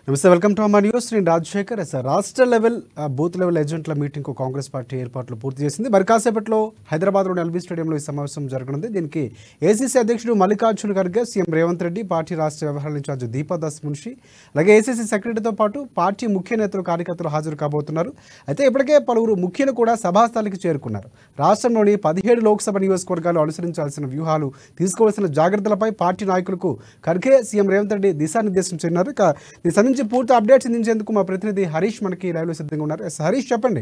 నమస్తే welcome to Amar News నేను Rajashekar yes రాష్ట్ర లెవెల్ ఆ, బూత్ లెవెల్ ఏజెంట్ల మీటింగ్కు కాంగ్రెస్ పార్టీ ఏర్పాట్లు పూర్తి చేసింది మరి కాసేపట్లో హైదరాబాద్లోని ఎల్బీ స్టేడియంలో ఈ సమావేశం జరగనుంది దీనికి ఏసీసీ అధ్యక్షుడు మల్లికార్జున ఖర్గే సీఎం రేవంత్ రెడ్డి పార్టీ రాష్ట్ర వ్యవహారాల ఇన్ఛార్జ్ దీపాదాస్ మున్షి అలాగే ఏసీసీ సెక్రటరీతో పాటు పార్టీ ముఖ్య నేతలు కార్యకర్తలు హాజరు కాబోతున్నారు అయితే ఇప్పటికే పలువురు ముఖ్యులు కూడా సభాస్థలికి చేరుకున్నారు రాష్ట్రంలోని పదిహేడు లోక్సభ నియోజకవర్గాలు అనుసరించాల్సిన వ్యూహాలు తీసుకోవాల్సిన జాగ్రత్తలపై పార్టీ నాయకులకు ఖర్గే సీఎం రేవంత్ రెడ్డి దిశానిర్దేశం చేయనున్నారు ఇక దీనికి సంబంధించి పూర్తి అప్డేట్స్ అందించేందుకు మా ప్రతినిధి హరీష్ మనకి లైవ్లో సిద్ధంగా ఉన్నారు ఎస్ హరీష్ చెప్పండి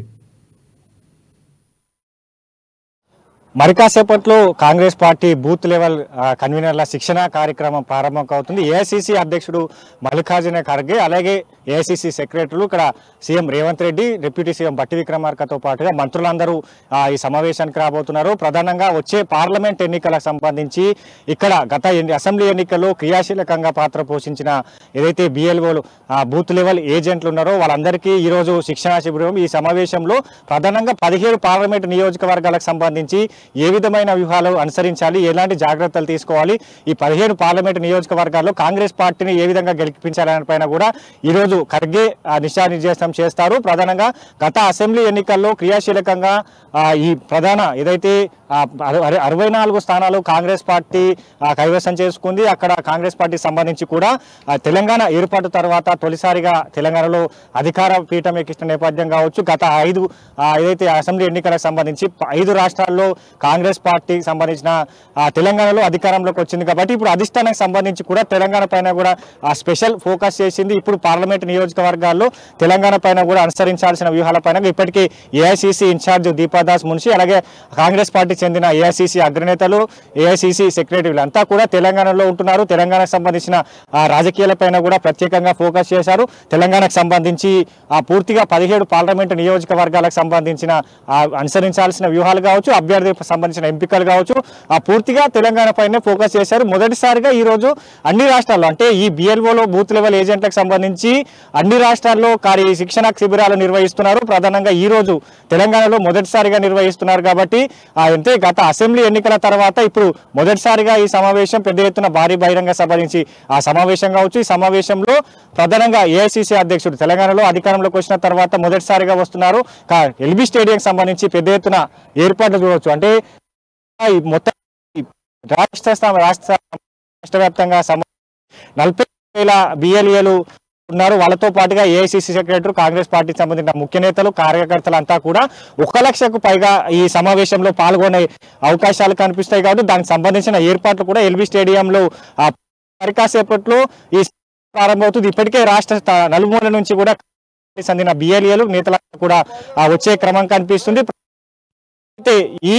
మరి కాసేపట్లో కాంగ్రెస్ పార్టీ బూత్ లెవెల్ ఆ, కన్వీనర్ల శిక్షణ కార్యక్రమం ప్రారంభం అవుతుంది ఏఐసిసి అధ్యక్షుడు మల్లికార్జున ఖర్గే అలాగే ఏఐసిసి సెక్రటరీలు ఇక్కడ CM Revanth Reddy deputy CM Bhatti విక్రమార్కతో పాటుగా మంత్రులందరూ ఆ, ఈ సమావేశానికి రాబోతున్నారు ప్రధానంగా వచ్చే పార్లమెంట్ ఎన్నికలకు సంబంధించి ఇక్కడ గత ఎన్ని- అసెంబ్లీ ఎన్నికల్లో క్రియాశీలకంగా పాత్ర పోషించిన ఏదైతే బిఎల్ఓలు బూత్ లెవెల్ ఏజెంట్లు ఉన్నారో వాళ్ళందరికీ ఈరోజు శిక్షణా శిబిరం ఈ సమావేశంలో ప్రధానంగా పదిహేడు పార్లమెంట్ నియోజకవర్గాలకు సంబంధించి ఏ విధమైన వ్యూహాలు అనుసరించాలి ఎలాంటి జాగ్రత్తలు తీసుకోవాలి ఈ పదిహేడు పార్లమెంట్ నియోజకవర్గాల్లో కాంగ్రెస్ పార్టీని ఏ విధంగా గెలిపించాలనే పైన కూడా ఈరోజు ఖర్గే ఆ, దిశానిర్దేశం చేస్తారు ప్రధానంగా గత అసెంబ్లీ ఎన్నికల్లో క్రియాశీలకంగా ఆ, ఈ ప్రధాన ఏదైతే ఆ, అర- అర- అరవై నాలుగు స్థానాలు కాంగ్రెస్ పార్టీ ఆ, కైవసం చేసుకుంది అక్కడ కాంగ్రెస్ పార్టీ సంబంధించి కూడా ఆ, తెలంగాణ ఏర్పాటు తర్వాత తొలిసారిగా తెలంగాణలో అధికార పీఠం ఎక్కిస్తున్న నేపథ్యం కావచ్చు గత ఐదు ఆ, ఏదైతే అసెంబ్లీ ఎన్నికలకు సంబంధించి ప- ఐదు రాష్ట్రాల్లో కాంగ్రెస్ పార్టీకి సంబంధించిన ఆ, తెలంగాణలో అధికారంలోకి వచ్చింది కాబట్టి ఇప్పుడు అధిష్టానానికి సంబంధించి కూడా తెలంగాణ పైన కూడా ఆ స్పెషల్ ఫోకస్ చేసింది ఇప్పుడు పార్లమెంట్ నియోజకవర్గాల్లో తెలంగాణ పైన కూడా అనుసరించాల్సిన వ్యూహాల పైన ఇప్పటికీ ఏఐసిసి ఇన్ఛార్జ్ దీపాదాస్ మున్షి అలాగే కాంగ్రెస్ పార్టీకి చెందిన ఏఐసిసి అగ్రనేతలు ఏఐసిసి సెక్రటరీలు అంతా కూడా తెలంగాణలో ఉంటున్నారు తెలంగాణకు సంబంధించిన ఆ, రాజకీయాలపైన కూడా ప్రత్యేకంగా ఫోకస్ చేశారు తెలంగాణకు సంబంధించి ఆ పూర్తిగా పదిహేడు పార్లమెంటు నియోజకవర్గాలకు సంబంధించిన ఆ, అనుసరించాల్సిన వ్యూహాలు కావచ్చు అభ్యర్థులకు సంబంధించిన ఎంపికలు కావచ్చు ఆ పూర్తిగా తెలంగాణ పైనే ఫోకస్ చేశారు మొదటిసారిగా ఈ రోజు అన్ని రాష్ట్రాల్లో అంటే ఈ బిఎల్ఓలో బూత్ లెవెల్ ఏజెంట్లకు సంబంధించి అన్ని రాష్ట్రాల్లో కార్య శిక్షణ శిబిరాలు నిర్వహిస్తున్నారు ప్రధానంగా ఈ రోజు తెలంగాణలో మొదటిసారిగా నిర్వహిస్తున్నారు కాబట్టి ఆ, అంతే గత అసెంబ్లీ ఎన్నికల తర్వాత ఇప్పుడు మొదటిసారిగా ఈ సమావేశం పెద్ద ఎత్తున భారీ బహిరంగ సభ నుంచి ఆ సమావేశం కావచ్చు ఈ సమావేశంలో ప్రధానంగా ఏఐసిసి అధ్యక్షుడు తెలంగాణలో అధికారంలోకి వచ్చిన తర్వాత మొదటిసారిగా వస్తున్నారు కా- ఎల్బీ స్టేడియం సంబంధించి పెద్ద ఎత్తున ఏర్పాట్లు చూడవచ్చు అంటే ఈ మొత్తం ఈ రాష్ట్ర స్థా- రాష్ట్ర రాష్ట్ర వ్యాప్తంగా సమ- నలభై వేల బిఎల్ఏలు ఉన్నారు వాళ్ళతో పాటుగా ఏఐసిసి సెక్రటరీ కాంగ్రెస్ పార్టీకి సంబంధించిన ముఖ్య నేతలు కార్యకర్తలు అంతా కూడా ఒక లక్షకు పైగా ఈ సమావేశంలో పాల్గొనే అవకాశాలు కనిపిస్తాయి కాబట్టి దానికి సంబంధించిన ఏర్పాట్లు కూడా ఎల్బీ స్టేడియంలో ఆ మరి కాసేపట్లో ఈ ప్రారంభమవుతుంది ఇప్పటికే రాష్ట్ర స్థా- నలుమూల నుంచి కూడా చెందిన బిఎల్ఏలు నేతలకు కూడా ఆ, వచ్చే క్రమం కనిపిస్తుంది అయితే ఈ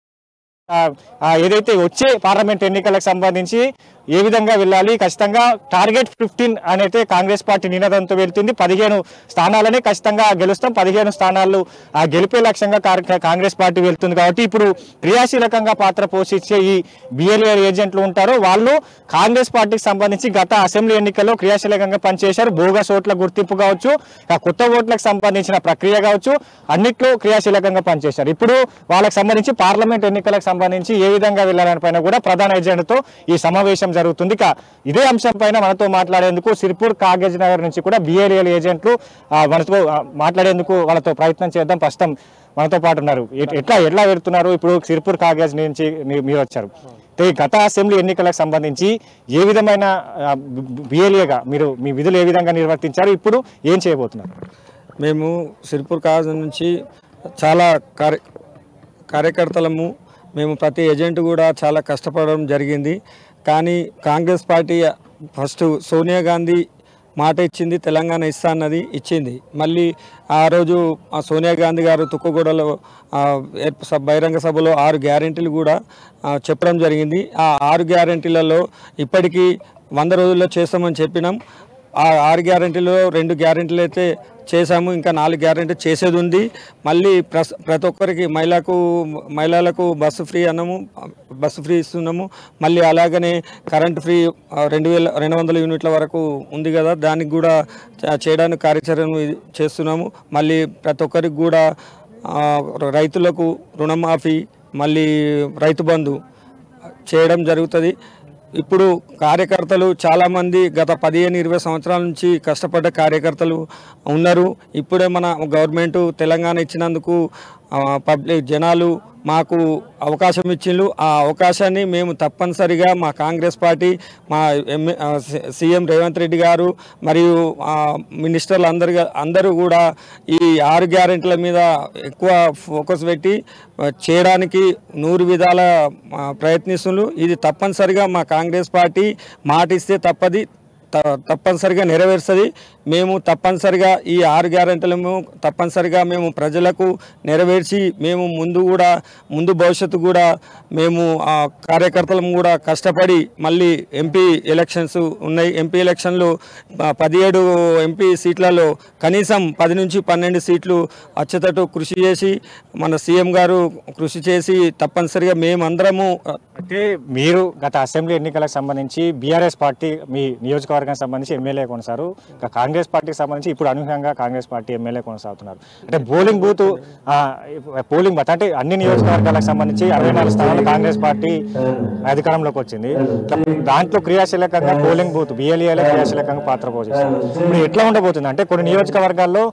ఆ, ఆ, ఏదైతే వచ్చే పార్లమెంట్ ఎన్నికలకు సంబంధించి ఏ విధంగా వెళ్ళాలి ఖచ్చితంగా టార్గెట్ ఫిఫ్టీన్ అనేది కాంగ్రెస్ పార్టీ నినాదంతో వెళ్తుంది పదిహేను స్థానాలనే ఖచ్చితంగా గెలుస్తాం పదిహేను స్థానాలు ఆ గెలిపే లక్ష్యంగా కార్- కాంగ్రెస్ పార్టీ వెళ్తుంది కాబట్టి ఇప్పుడు క్రియాశీలకంగా పాత్ర పోషించే ఈ బిఎల్ఏ ఏజెంట్లు ఉంటారో వాళ్ళు కాంగ్రెస్ పార్టీకి సంబంధించి గత అసెంబ్లీ ఎన్నికల్లో క్రియాశీలకంగా పనిచేశారు బోగస్ ఓట్ల గుర్తింపు కావచ్చు ఆ కొత్త ఓట్లకు సంబంధించిన ప్రక్రియ కావచ్చు అన్నిట్లో క్రియాశీలకంగా పనిచేశారు ఇప్పుడు వాళ్ళకి సంబంధించి పార్లమెంట్ ఎన్నికలకు సంబంధించి ఏ విధంగా వెళ్ళాలని పైన కూడా ప్రధాన ఎజెండాతో ఈ సమావేశం జరుగుతుంది ఇక ఇదే అంశం పైన మనతో మాట్లాడేందుకు సిరిపూర్ కాగజ్ నగర్ నుంచి కూడా బిఏరియల్ ఏజెంట్లు ఆ, మనతో ఆ, మాట్లాడేందుకు వాళ్ళతో ప్రయత్నం చేద్దాం ప్రస్తుతం మనతో పాటు ఉన్నారు ఎట్- ఎట్లా ఎట్లా పెడుతున్నారు ఇప్పుడు సిరిపూర్ కాగజ్ నుంచి మీ- మీరు వచ్చారు అయితే ఈ గత అసెంబ్లీ ఎన్నికలకు సంబంధించి ఏ విధమైన బిఏలియగా మీరు మీ విధులు ఏ విధంగా నిర్వర్తించారు ఇప్పుడు ఏం చేయబోతున్నారు మేము సిరిపూర్ కాజ్ నుంచి చాలా కార్య కార్యకర్తలము మేము ప్రతి ఏజెంట్ కూడా చాలా కష్టపడడం జరిగింది కానీ కాంగ్రెస్ పార్టీ ఫస్ట్ సోనియా గాంధీ మాట ఇచ్చింది తెలంగాణ ఇస్తా అన్నది ఇచ్చింది మళ్ళీ ఆ రోజు ఆ సోనియా గాంధీ గారు తుక్కుగూడలో ఆ, ఏర్ప- స- బహిరంగ సభలో ఆరు గ్యారెంటీలు కూడా ఆ, చెప్పడం జరిగింది ఆ ఆరు గ్యారెంటీలలో ఇప్పటికీ వంద రోజుల్లో చేస్తామని చెప్పినాం ఆ ఆరు గ్యారెంటీలో రెండు గ్యారెంటీలు అయితే చేశాము ఇంకా నాలుగు గ్యారెంటీ చేసేది ఉంది మళ్ళీ ప్రస్ ప్రతి ఒక్కరికి మహిళకు మహిళలకు బస్సు ఫ్రీ అన్నాము బస్సు ఫ్రీ ఇస్తున్నాము మళ్ళీ అలాగనే కరెంట్ ఫ్రీ ఆ, రెండు వేల రెండు వందల యూనిట్ల వరకు ఉంది కదా దానికి కూడా చ- చేయడానికి కార్యాచరణ ఇది చేస్తున్నాము మళ్ళీ ప్రతి ఒక్కరికి కూడా ఆ, రైతులకు రుణమాఫీ మళ్ళీ రైతు బంధు చేయడం జరుగుతుంది ఇప్పుడు కార్యకర్తలు చాలామంది గత పదిహేను ఇరవై సంవత్సరాల నుంచి కష్టపడ్డ కార్యకర్తలు ఉన్నారు ఇప్పుడే మన గవర్నమెంట్ తెలంగాణ ఇచ్చినందుకు ఆ, పబ్లిక్ జనాలు మాకు అవకాశం ఇచ్చిండ్రు ఆ అవకాశాన్ని మేము తప్పనిసరిగా మా కాంగ్రెస్ పార్టీ మా ఎంఏ ఆ, సి- సీఎం రేవంత్ రెడ్డి గారు మరియు ఆ, మినిస్టర్లు అందరు అందరూ కూడా ఈ ఆరు గ్యారెంటీల మీద ఎక్కువ ఫోకస్ పెట్టి ఆ, చేయడానికి నూరు విధాల ఆ, ప్రయత్నిస్తున్నారు ఇది తప్పనిసరిగా మా కాంగ్రెస్ పార్టీ మాటిస్తే తప్పది త- తప్పనిసరిగా నెరవేరుస్తుంది మేము తప్పనిసరిగా ఈ ఆరు గ్యారెంటీలను తప్పనిసరిగా మేము ప్రజలకు నెరవేర్చి మేము ముందు కూడా ముందు భవిష్యత్తు కూడా మేము ఆ కార్యకర్తలం కూడా కష్టపడి మళ్ళీ ఎంపీ ఎలక్షన్స్ ఉన్నాయి ఎంపీ ఎలక్షన్లు ఆ, పదిహేడు ఎంపీ సీట్లలో కనీసం పది నుంచి పన్నెండు సీట్లు వచ్చేటట్టు కృషి చేసి మన సీఎం గారు కృషి చేసి తప్పనిసరిగా మేమందరము ఆ, అంటే మీరు గత అసెంబ్లీ ఎన్నికలకు సంబంధించి బీఆర్ఎస్ పార్టీ మీ నియోజకవర్గానికి సంబంధించి ఎమ్మెల్యే కొనసారు ఇక కాంగ్రెస్ పార్టీకి సంబంధించి ఇప్పుడు అనూహ్యంగా కాంగ్రెస్ పార్టీ ఎమ్మెల్యే కొనసాగుతున్నారు అంటే పోలింగ్ బూత్ ఆ, పోలింగ్ బూత్ అంటే అన్ని నియోజకవర్గాలకు సంబంధించి అరవై నాలుగు స్థానాలు కాంగ్రెస్ పార్టీ అధికారంలోకి వచ్చింది ఇట్లా దాంట్లో క్రియాశీలకంగా పోలింగ్ బూత్ బిఎల్ఏలో క్రియాశీలకంగా పాత్ర పోషిస్తుంది ఇప్పుడు ఎట్లా ఉండబోతుంది అంటే కొన్ని నియోజకవర్గాల్లో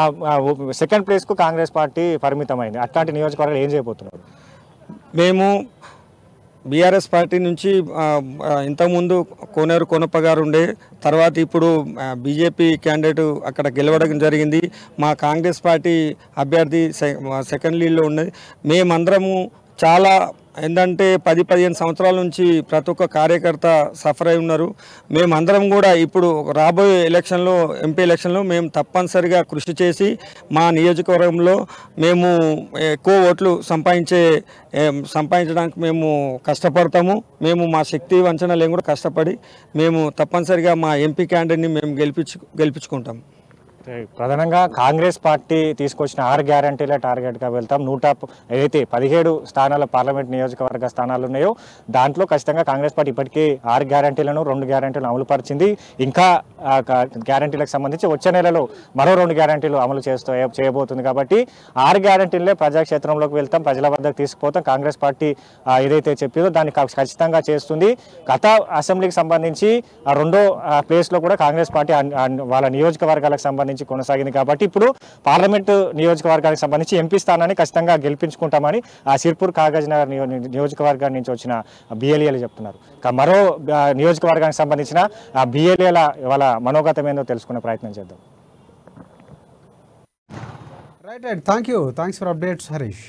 సెకండ్ ప్లేస్ కు కాంగ్రెస్ పార్టీ పరిమితమైంది అట్లాంటి నియోజకవర్గాలు ఏం చేయబోతున్నారు మేము బీఆర్ఎస్ పార్టీ నుంచి ఆ, ఆ, ఇంతకుముందు కోనేరు కోనప్ప గారు ఉండే తర్వాత ఇప్పుడు బీజేపీ క్యాండిడేట్ అక్కడ గెలవడం జరిగింది మా కాంగ్రెస్ పార్టీ అభ్యర్థి సె- మా సెకండ్ లీడ్లో ఉన్నది మేమందరము చాలా ఏంటంటే పది పదిహేను సంవత్సరాల నుంచి ప్రతి ఒక్క కార్యకర్త సఫర్ అయి ఉన్నారు మేమందరం కూడా ఇప్పుడు రాబోయే ఎలక్షన్లో ఎంపీ ఎలక్షన్లో మేము తప్పనిసరిగా కృషి చేసి మా నియోజకవర్గంలో మేము ఎక్కువ ఓట్లు సంపాదించే ఏం, సంపాదించడానికి మేము కష్టపడతాము మేము మా శక్తి వంచన కూడా కష్టపడి మేము తప్పనిసరిగా మా ఎంపీ క్యాండిడేట్ని మేము గెలిపించు గెలిపించుకుంటాం ప్రధానంగా కాంగ్రెస్ పార్టీ తీసుకొచ్చిన ఆరు గ్యారంటీల టార్గెట్గా వెళ్తాం నూట ప- ఏదైతే పదిహేడు స్థానాల పార్లమెంట్ నియోజకవర్గ స్థానాలు ఉన్నాయో దాంట్లో ఖచ్చితంగా కాంగ్రెస్ పార్టీ ఇప్పటికే ఆరు గ్యారంటీలను రెండు గ్యారంటీలను అమలుపరిచింది ఇంకా ఆ, క- గ్యారంటీలకు సంబంధించి వచ్చే నెలలో మరో రెండు గ్యారంటీలు అమలు చేస్తూ చేయబోతుంది కాబట్టి ఆరు గ్యారంటీలే ప్రజాక్షేత్రంలోకి వెళ్తాం ప్రజల వద్దకు తీసుకుపోతాం కాంగ్రెస్ పార్టీ ఆ, ఏదైతే చెప్పిందో దాన్ని క- ఖచ్చితంగా చేస్తుంది గత అసెంబ్లీకి సంబంధించి ఆ రెండో ఆ, ప్లేస్లో కూడా కాంగ్రెస్ పార్టీ అన్- అన్- వాళ్ళ నియోజకవర్గాలకు సంబంధించి కొనసాగింది కాబట్టి ఇప్పుడు పార్లమెంటు నియోజకవర్గానికి సంబంధించి ఎంపీ స్థానాన్ని ఖచ్చితంగా గెలిపించుకుంటామని ఆ సిర్పూర్ కాగజ్ నగర్ నియో- నియోజకవర్గం నుంచి వచ్చిన బిఎల్ఏలు చెప్తున్నారు ఇక మరో ఆ, నియోజకవర్గానికి సంబంధించిన ఆ బిఎల్ఏల వాళ్ళ మనోగతం ఏందో తెలుసుకునే ప్రయత్నం చేద్దాం right right thank you thanks for updates Harish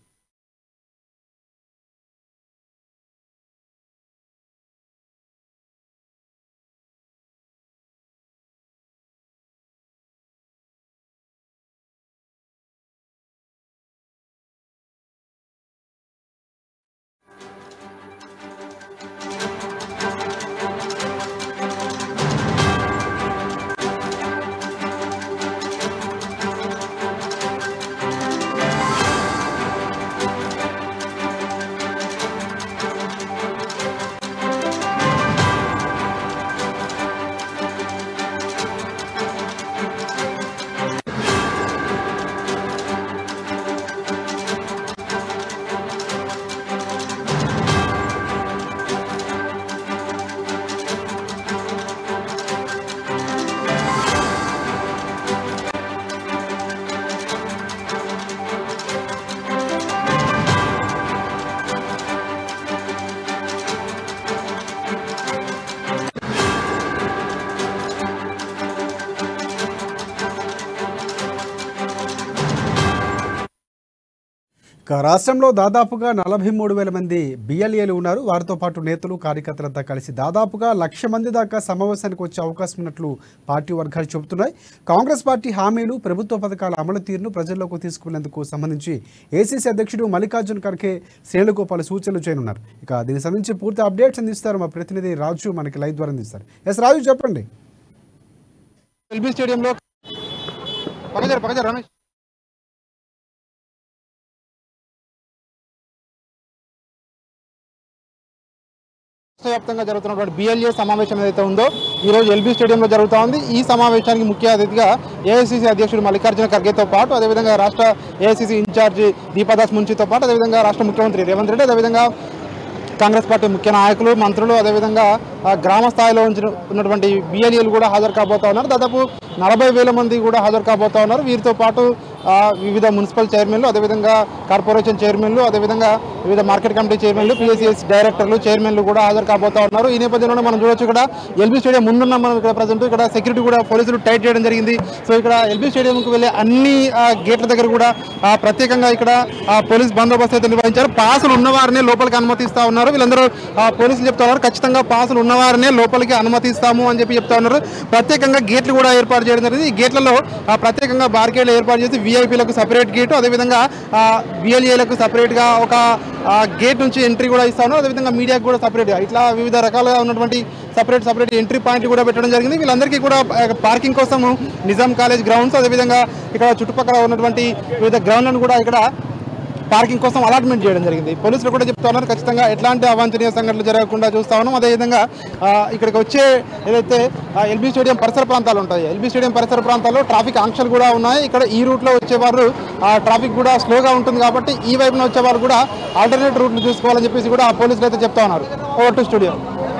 ఇక రాష్ట్రంలో దాదాపుగా నలభై మూడు వేల మంది బిఎల్ఏలు ఉన్నారు వారితో పాటు నేతలు కార్యకర్తలంతా కలిసి దాదాపుగా లక్ష మంది దాకా సమావేశానికి వచ్చే అవకాశం ఉన్నట్లు పార్టీ వర్గాలు చెబుతున్నాయి కాంగ్రెస్ పార్టీ హామీలు ప్రభుత్వ పథకాల అమలు తీరును ప్రజల్లోకి తీసుకునేందుకు సంబంధించి ఏసీసీ అధ్యక్షుడు మల్లికార్జున్ ఖర్గే శ్రేణుగోపాల్ సూచనలు చేయనున్నారు ఇక దీనికి సంబంధించి పూర్తి అప్డేట్స్ అందిస్తారు మా ప్రతినిధి రాజు మనకి లైవ్ ద్వారా అందిస్తారు ఎస్ రాజు చెప్పండి ఎల్బీ స్టేడియంలో పక్కజర పక్కజర రమేష్ రాష్ట్ర వ్యాప్తంగా జరుగుతున్నటువంటి బిఎల్ఏ సమావేశం ఏదైతే ఉందో ఈ రోజు ఎల్బీ స్టేడియంలో జరుగుతూ ఉంది ఈ సమావేశానికి ముఖ్య అతిథిగా ఏఐసీసీ అధ్యక్షుడు మల్లికార్జున ఖర్గేతో పాటు అదేవిధంగా రాష్ట్ర ఏఐసీసీ ఇన్ఛార్జి దీపాదాస్ మున్షితో పాటు అదేవిధంగా రాష్ట్ర ముఖ్యమంత్రి రేవంత్ రెడ్డి అదేవిధంగా కాంగ్రెస్ పార్టీ ముఖ్య నాయకులు మంత్రులు అదేవిధంగా ఆ, గ్రామ స్థాయిలో ఉంచిన ఉన్నటువంటి బిఎల్ఏలు కూడా హాజరు కాబోతా ఉన్నారు దాదాపు నలభై వేల మంది కూడా హాజరు కాబోతా ఉన్నారు వీరితో పాటు ఆ, వివిధ మున్సిపల్ చైర్మన్లు అదేవిధంగా కార్పొరేషన్ చైర్మన్లు అదేవిధంగా వివిధ మార్కెట్ కమిటీ చైర్మన్లు పిఎస్సిఎస్ డైరెక్టర్లు చైర్మన్లు కూడా హాజరు కాబోతా ఉన్నారు ఈ నేపథ్యంలో మనం చూడొచ్చు ఇక్కడ ఎల్బీ స్టేడియం ముందున్న మనం ఇక్కడ ప్రజెంట్ ఇక్కడ సెక్యూరిటీ కూడా పోలీసులు టైట్ చేయడం జరిగింది సో ఇక్కడ ఎల్బీ స్టేడియంకి వెళ్ళే అన్ని ఆ, గేట్ల దగ్గర కూడా ఆ, ప్రత్యేకంగా ఇక్కడ ఆ, పోలీస్ బందోబస్తు అయితే నిర్వహించారు పాసులు ఉన్నవారినే లోపలికి అనుమతిస్తా ఉన్నారు వీళ్ళందరూ ఆ, పోలీసులు చెప్తా ఉన్నారు ఖచ్చితంగా పాసులు ఉన్నవారినే లోపలికి అనుమతిస్తాము అని చెప్పి చెప్తా ఉన్నారు ప్రత్యేకంగా గేట్లు కూడా ఏర్పాటు చేయడం జరిగింది ఈ గేట్లలో ఆ, ప్రత్యేకంగా బార్కేడ్లు ఏర్పాటు చేసి వీఐపీలకు సపరేట్ గేటు అదేవిధంగా బిఎల్ఏలకు సపరేట్గా ఒక ఆ, గేట్ నుంచి ఎంట్రీ కూడా ఇస్తా ఉన్నారు అదేవిధంగా మీడియాకు కూడా సపరేట్గా ఇట్లా వివిధ రకాలుగా ఉన్నటువంటి సపరేట్ సపరేట్ ఎంట్రీ పాయింట్ కూడా పెట్టడం జరిగింది వీళ్ళందరికీ కూడా ఆ, పార్కింగ్ కోసం నిజాం కాలేజ్ గ్రౌండ్స్ అదేవిధంగా ఇక్కడ చుట్టుపక్కల ఉన్నటువంటి వివిధ గ్రౌండ్లను కూడా ఇక్కడ పార్కింగ్ కోసం అలాట్మెంట్ చేయడం జరిగింది పోలీసులు కూడా చెప్తా ఉన్నారు ఖచ్చితంగా ఎట్లాంటి అవాంఛనీయ సంఘటనలు జరగకుండా చూస్తా ఉన్నాం అదేవిధంగా ఆ, ఇక్కడికి వచ్చే ఏదైతే ఎల్బీ స్టేడియం పరిసర ప్రాంతాలు ఉంటాయి ఎల్బీ స్టేడియం పరిసర ప్రాంతాల్లో ట్రాఫిక్ ఆంక్షలు కూడా ఉన్నాయి ఇక్కడ ఈ రూట్లో వచ్చేవారు ఆ ట్రాఫిక్ కూడా స్లోగా ఉంటుంది కాబట్టి ఈ వైపున వచ్చేవారు కూడా ఆల్టర్నేట్ రూట్లు చూసుకోవాలని చెప్పేసి కూడా ఆ పోలీసులు అయితే చెప్తా ఉన్నారు ఓవర్ టు స్టూడియో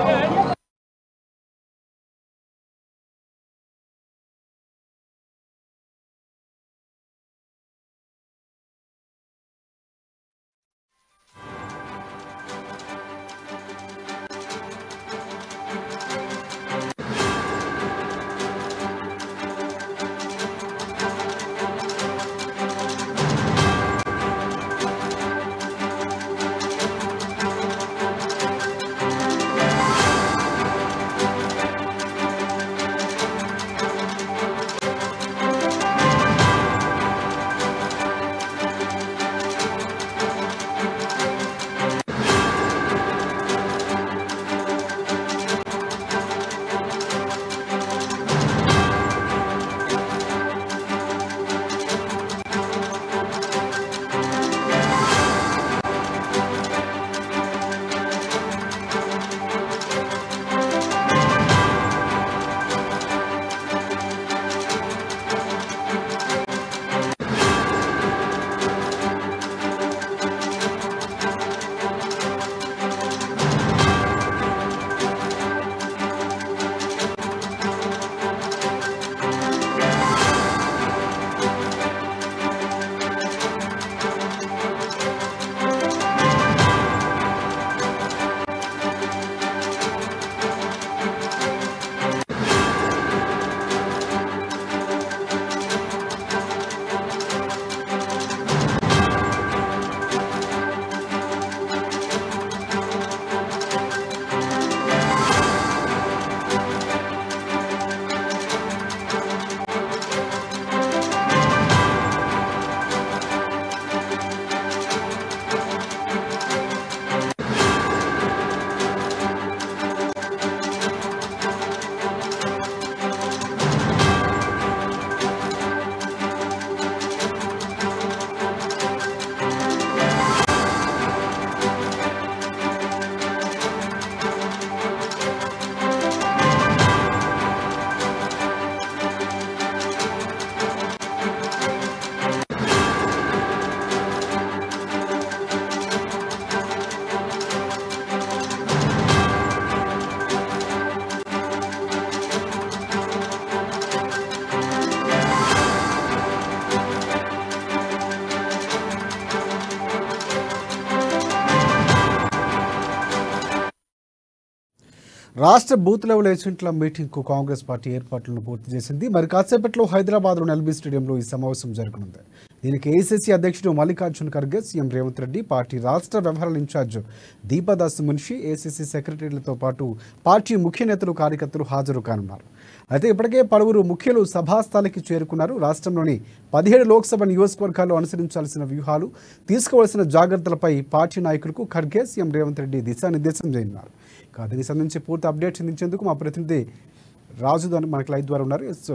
రాష్ట్ర బూత్ లెవెల్ ఏజెంట్ల మీటింగ్కు కాంగ్రెస్ పార్టీ ఏర్పాట్లను పూర్తి చేసింది మరి కాసేపట్లో హైదరాబాద్లోని ఎల్బీ స్టేడియంలో ఈ సమావేశం జరగనుంది దీనికి ఏసీసీ అధ్యక్షుడు మల్లికార్జున్ ఖర్గే సీఎం రేవంత్ రెడ్డి పార్టీ రాష్ట్ర వ్యవహారాల ఇన్ఛార్జ్ దీపాదాస్ మున్షి ఏసీసీ సెక్రటరీలతో పాటు పార్టీ ముఖ్య నేతలు కార్యకర్తలు హాజరు కానున్నారు అయితే ఇప్పటికే పలువురు ముఖ్యులు సభాస్థలికి చేరుకున్నారు రాష్ట్రంలోని పదిహేడు లోక్సభ నియోజకవర్గాల్లో అనుసరించాల్సిన వ్యూహాలు తీసుకోవాల్సిన జాగ్రత్తలపై పార్టీ నాయకులకు ఖర్గే సీఎం రేవంత్ రెడ్డి దిశానిర్దేశం చేయనున్నారు ఇక దీనికి సంబంధించి పూర్తి అప్డేట్స్ అందించేందుకు మా ప్రతినిధి రాజు దాని మనకి లైవ్ ద్వారా ఉన్నారు సో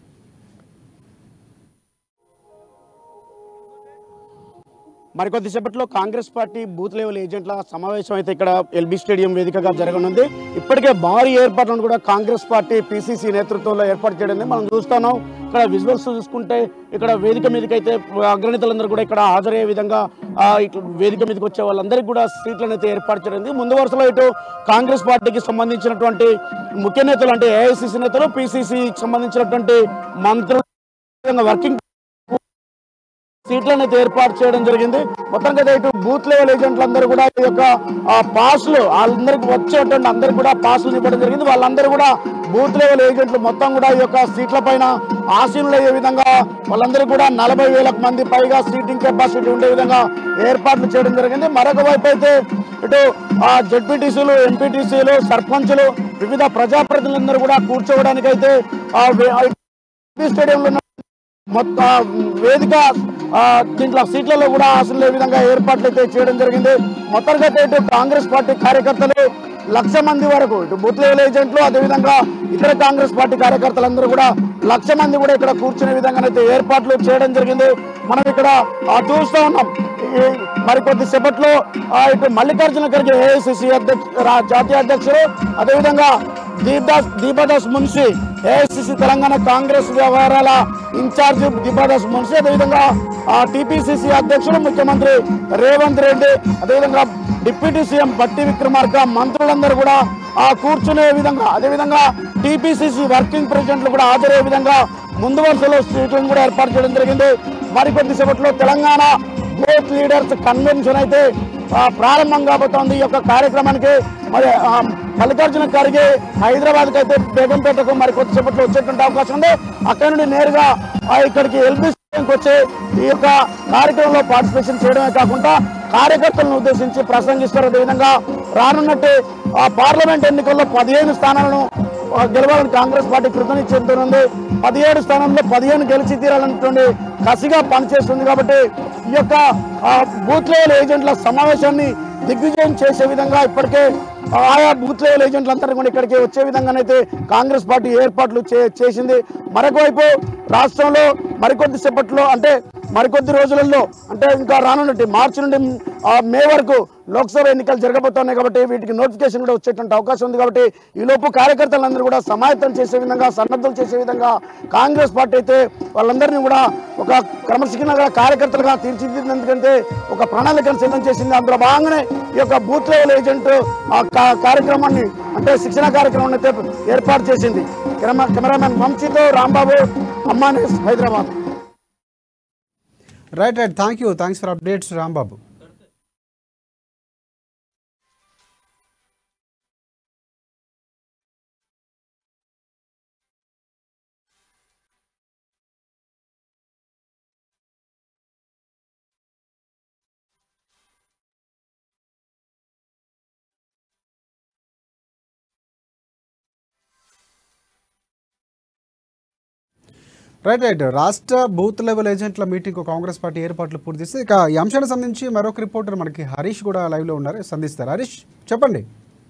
మరికొద్దిసేపట్లో కాంగ్రెస్ పార్టీ బూత్ లెవెల్ ఏజెంట్ల సమావేశం అయితే ఇక్కడ ఎల్బీ స్టేడియం వేదికగా జరగనుంది ఇప్పటికే భారీ ఏర్పాట్లను కూడా కాంగ్రెస్ పార్టీ పీసీసీ నేతృత్వంలో ఏర్పాటు చేయడం మనం చూస్తున్నాం ఇక్కడ విజువల్స్ చూసుకుంటే ఇక్కడ వేదిక మీదకి అయితే అగ్రనేతలందరూ కూడా ఇక్కడ హాజరయ్యే విధంగా ఆ, ఇట్లా వేదిక మీదకి వచ్చే వాళ్ళందరికీ కూడా సీట్లను అయితే ఏర్పాటు చేయడం ముందు వరుసలో ఇటు కాంగ్రెస్ పార్టీకి సంబంధించినటువంటి ముఖ్య నేతలు అంటే ఏఐసిసి నేతలు పిసిసికి సంబంధించినటువంటి మంత్రులు విధంగా వర్కింగ్ సీట్లను అయితే ఏర్పాటు చేయడం జరిగింది మొత్తంగా అయితే ఇటు బూత్ లెవెల్ ఏజెంట్లు అందరూ కూడా ఈ యొక్క ఆ, పాస్లు వాళ్ళందరికీ వచ్చేటువంటి అందరికి కూడా పాస్లు ఇవ్వడం జరిగింది వాళ్ళందరూ కూడా బూత్ లెవెల్ ఏజెంట్లు మొత్తం కూడా ఈ యొక్క సీట్ల పైన ఆశీనులు అయ్యే విధంగా వాళ్ళందరూ కూడా నలభై వేలకు మంది పైగా సీటింగ్ కెపాసిటీ ఉండే విధంగా ఏర్పాట్లు చేయడం జరిగింది మరొక వైపు అయితే ఇటు ఆ జడ్పీటీసీలు ఎంపీటీసీలు సర్పంచులు వివిధ ప్రజాప్రతినిధులందరూ కూడా కూర్చోవడానికి అయితే ఆ వే- ఆ స్టేడియంలో ఉన్న మొత్తం వేదిక ఆ, దీంట్లో సీట్లలో కూడా ఆశలు ఏ విధంగా ఏర్పాట్లు అయితే చేయడం జరిగింది మొత్తంగా అయితే ఇటు కాంగ్రెస్ పార్టీ కార్యకర్తలు లక్ష మంది వరకు ఇటు బూత్ లెవెల్ ఏజెంట్లు అదేవిధంగా ఇతర కాంగ్రెస్ పార్టీ కార్యకర్తలందరూ కూడా లక్ష మంది కూడా ఇక్కడ కూర్చునే విధంగానైతే ఏర్పాట్లు చేయడం జరిగింది మనం ఇక్కడ ఆ, చూస్తూ ఉన్నాం ఈ మరి కొద్దిసేపట్లో ఆ, ఇటు మల్లికార్జున ఖర్గే ఏఐసిసి అధ్యక్ష రా- జాతీయ అధ్యక్షులు అదేవిధంగా దీపదాస్ దీపదాస్ మున్షి ఏఐసిసి తెలంగాణ కాంగ్రెస్ వ్యవహారాల ఇన్ఛార్జ్ దీపదాస్ మున్షి అదేవిధంగా ఆ టిపిసిసి అధ్యక్షులు ముఖ్యమంత్రి రేవంత్ రెడ్డి అదేవిధంగా డిప్యూటీ సీఎం బట్టి విక్రమార్క మంత్రులందరూ కూడా ఆ కూర్చునే విధంగా అదేవిధంగా టిపిసిసి వర్కింగ్ ప్రెసిడెంట్లు కూడా హాజరయ్యే విధంగా ముందు వరుసలో సీట్లను కూడా ఏర్పాటు చేయడం జరిగింది మరికొద్దిసేపట్లో తెలంగాణ బోత్ లీడర్స్ కన్వెన్షన్ అయితే ఆ, ప్రారంభం కాబోతోంది ఈ యొక్క కార్యక్రమానికి మరి ఆ, మల్లికార్జున ఖర్గే హైదరాబాద్కి అయితే బేగంపేటకు మరి కొద్దిసేపట్లో వచ్చేటువంటి అవకాశం ఉంది అక్కడ నుండి నేరుగా ఆ, ఇక్కడికి ఎల్బీ స్టేడియంకి వచ్చి ఈ యొక్క కార్యక్రమంలో పార్టిసిపేషన్ చేయడమే కాకుండా కార్యకర్తలను ఉద్దేశించి ప్రసంగిస్తారు అదేవిధంగా రానున్నట్టు ఆ పార్లమెంట్ ఎన్నికల్లో పదిహేను స్థానాలను ఆ, గెలవాలని కాంగ్రెస్ పార్టీ కృతనిశ్చయంతోనుంది పదిహేడు స్థానంలో పదిహేను గెలిచి తీరాలన్నటువంటి కసిగా పనిచేస్తుంది కాబట్టి ఈ యొక్క ఆ, బూత్ లెవెల్ ఏజెంట్ల సమావేశాన్ని దిగ్విజయం చేసే విధంగా ఇప్పటికే ఆయా బూత్ లెవెల్ ఏజెంట్లందరూ కూడా ఇక్కడికి వచ్చే విధంగానైతే కాంగ్రెస్ పార్టీ ఏర్పాట్లు చే- చేసింది మరొక వైపు రాష్ట్రంలో మరికొద్ది సేపట్లో అంటే మరికొద్ది రోజులలో అంటే ఇంకా రానున్నట్టు మార్చి నుండి ఆ, మే వరకు లోక్సభ ఎన్నికలు జరగబోతున్నాయి కాబట్టి వీటికి నోటిఫికేషన్ కూడా వచ్చేటువంటి అవకాశం ఉంది కాబట్టి ఈ లోపు కార్యకర్తలందరూ కూడా సమాయత్తం చేసే విధంగా సన్నద్ధం చేసే విధంగా కాంగ్రెస్ పార్టీ అయితే వాళ్ళందరినీ కూడా ఒక క్రమశిక్షణగా కార్యకర్తలుగా తీర్చిదిద్దేందుకంటే ఒక ప్రణాళికను సిద్ధం చేసింది అందులో భాగంగానే ఈ యొక్క బూత్ లెవెల్ ఏజెంట్ ఆ కా- కార్యక్రమాన్ని అంటే శిక్షణ కార్యక్రమాన్ని అయితే ఏర్పాటు చేసింది కెమెరా- కెమెరామెన్ వంశీతో రాంబాబు అమ్మానేస్ Hyderabad right right thank you thanks for updates Rambabu right right రాష్ట్ర బూత్ లెవెల్ ఏజెంట్ల మీటింగ్ కాంగ్రెస్ పార్టీ ఏర్పాట్లు పూర్తి చేస్తే ఇక ఈ అంశానికి సంబంధించి మరొక రిపోర్టర్ మనకి హరీష్ కూడా లైవ్లో ఉన్నారు సంధిస్తారు హరీష్ చెప్పండి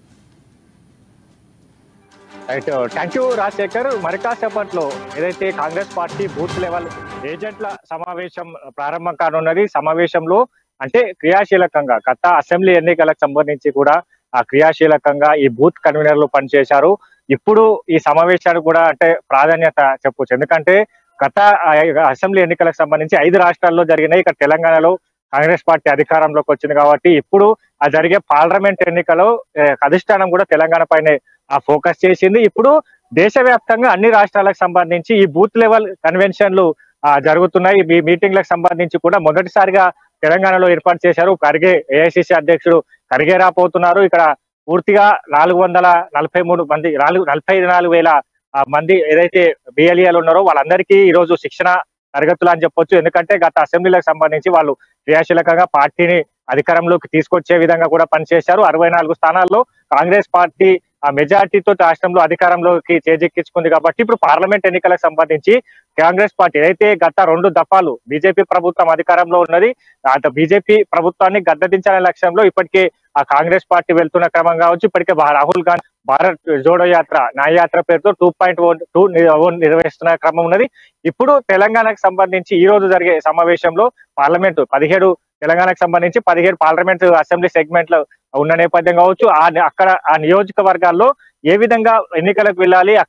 రైట్ థ్యాంక్ యూ రాజశేఖర్ మరి కాసేపట్లో ఏదైతే కాంగ్రెస్ పార్టీ బూత్ లెవెల్ ఏజెంట్ల సమావేశం ప్రారంభం కానున్నది సమావేశంలో అంటే క్రియాశీలకంగా గత అసెంబ్లీ ఎన్నికలకు సంబంధించి కూడా ఆ క్రియాశీలకంగా ఈ బూత్ కన్వీనర్లు పనిచేశారు ఇప్పుడు ఈ సమావేశానికి కూడా అంటే ప్రాధాన్యత చెప్పొచ్చు ఎందుకంటే గత ఆ, అసెంబ్లీ ఎన్నికలకు సంబంధించి ఐదు రాష్ట్రాల్లో జరిగినాయి ఇక్కడ తెలంగాణలో కాంగ్రెస్ పార్టీ అధికారంలోకి వచ్చింది కాబట్టి ఇప్పుడు ఆ జరిగే పార్లమెంట్ ఎన్నికలో ఏ, అధిష్టానం కూడా తెలంగాణ పైనే ఆ ఫోకస్ చేసింది ఇప్పుడు దేశవ్యాప్తంగా అన్ని రాష్ట్రాలకు సంబంధించి ఈ బూత్ లెవెల్ కన్వెన్షన్లు ఆ, జరుగుతున్నాయి ఈ మీటింగ్లకు సంబంధించి కూడా మొదటిసారిగా తెలంగాణలో ఏర్పాటు చేశారు ఖర్గే ఏఐసిసి అధ్యక్షుడు ఖర్గే రాబోతున్నారు ఇక్కడ పూర్తిగా నాలుగు వందల నలభై మూడు మంది నాలుగు నలభై నాలుగు వేల ఆ, మంది ఏదైతే బిఎల్ఏలు ఉన్నారో వాళ్ళందరికీ ఈ రోజు శిక్షణ తరగతులు అని చెప్పొచ్చు ఎందుకంటే గత అసెంబ్లీలకు సంబంధించి వాళ్ళు క్రియాశీలకంగా పార్టీని అధికారంలోకి తీసుకొచ్చే విధంగా కూడా పనిచేశారు అరవై నాలుగు స్థానాల్లో కాంగ్రెస్ పార్టీ ఆ మెజార్టీతో రాష్ట్రంలో అధికారంలోకి చేజెక్కించుకుంది కాబట్టి ఇప్పుడు పార్లమెంట్ ఎన్నికలకు సంబంధించి కాంగ్రెస్ పార్టీ ఏదైతే గత రెండు దఫాలు బీజేపీ ప్రభుత్వం అధికారంలో ఉన్నది అటు బీజేపీ ప్రభుత్వాన్ని గద్దెదించాలనే లక్ష్యంలో ఇప్పటికే ఆ కాంగ్రెస్ పార్టీ వెళ్తున్న క్రమం కావచ్చు ఇప్పటికే భా- రాహుల్ గాంధీ భారత్ జోడో యాత్ర న్యాయ యాత్ర పేరుతో టూ పాయింట్ టూ నిర్వహిస్తున్న క్రమం ఉన్నది ఇప్పుడు తెలంగాణకు సంబంధించి ఈ రోజు జరిగే సమావేశంలో పార్లమెంటు పదిహేడు తెలంగాణకు సంబంధించి పదిహేడు పార్లమెంట్ అసెంబ్లీ సెగ్మెంట్లు ఉన్న నేపథ్యం కావచ్చు ఆ అక్కడ ఆ నియోజకవర్గాల్లో ఏ విధంగా ఎన్నికలకు వెళ్ళాలి అక్కడ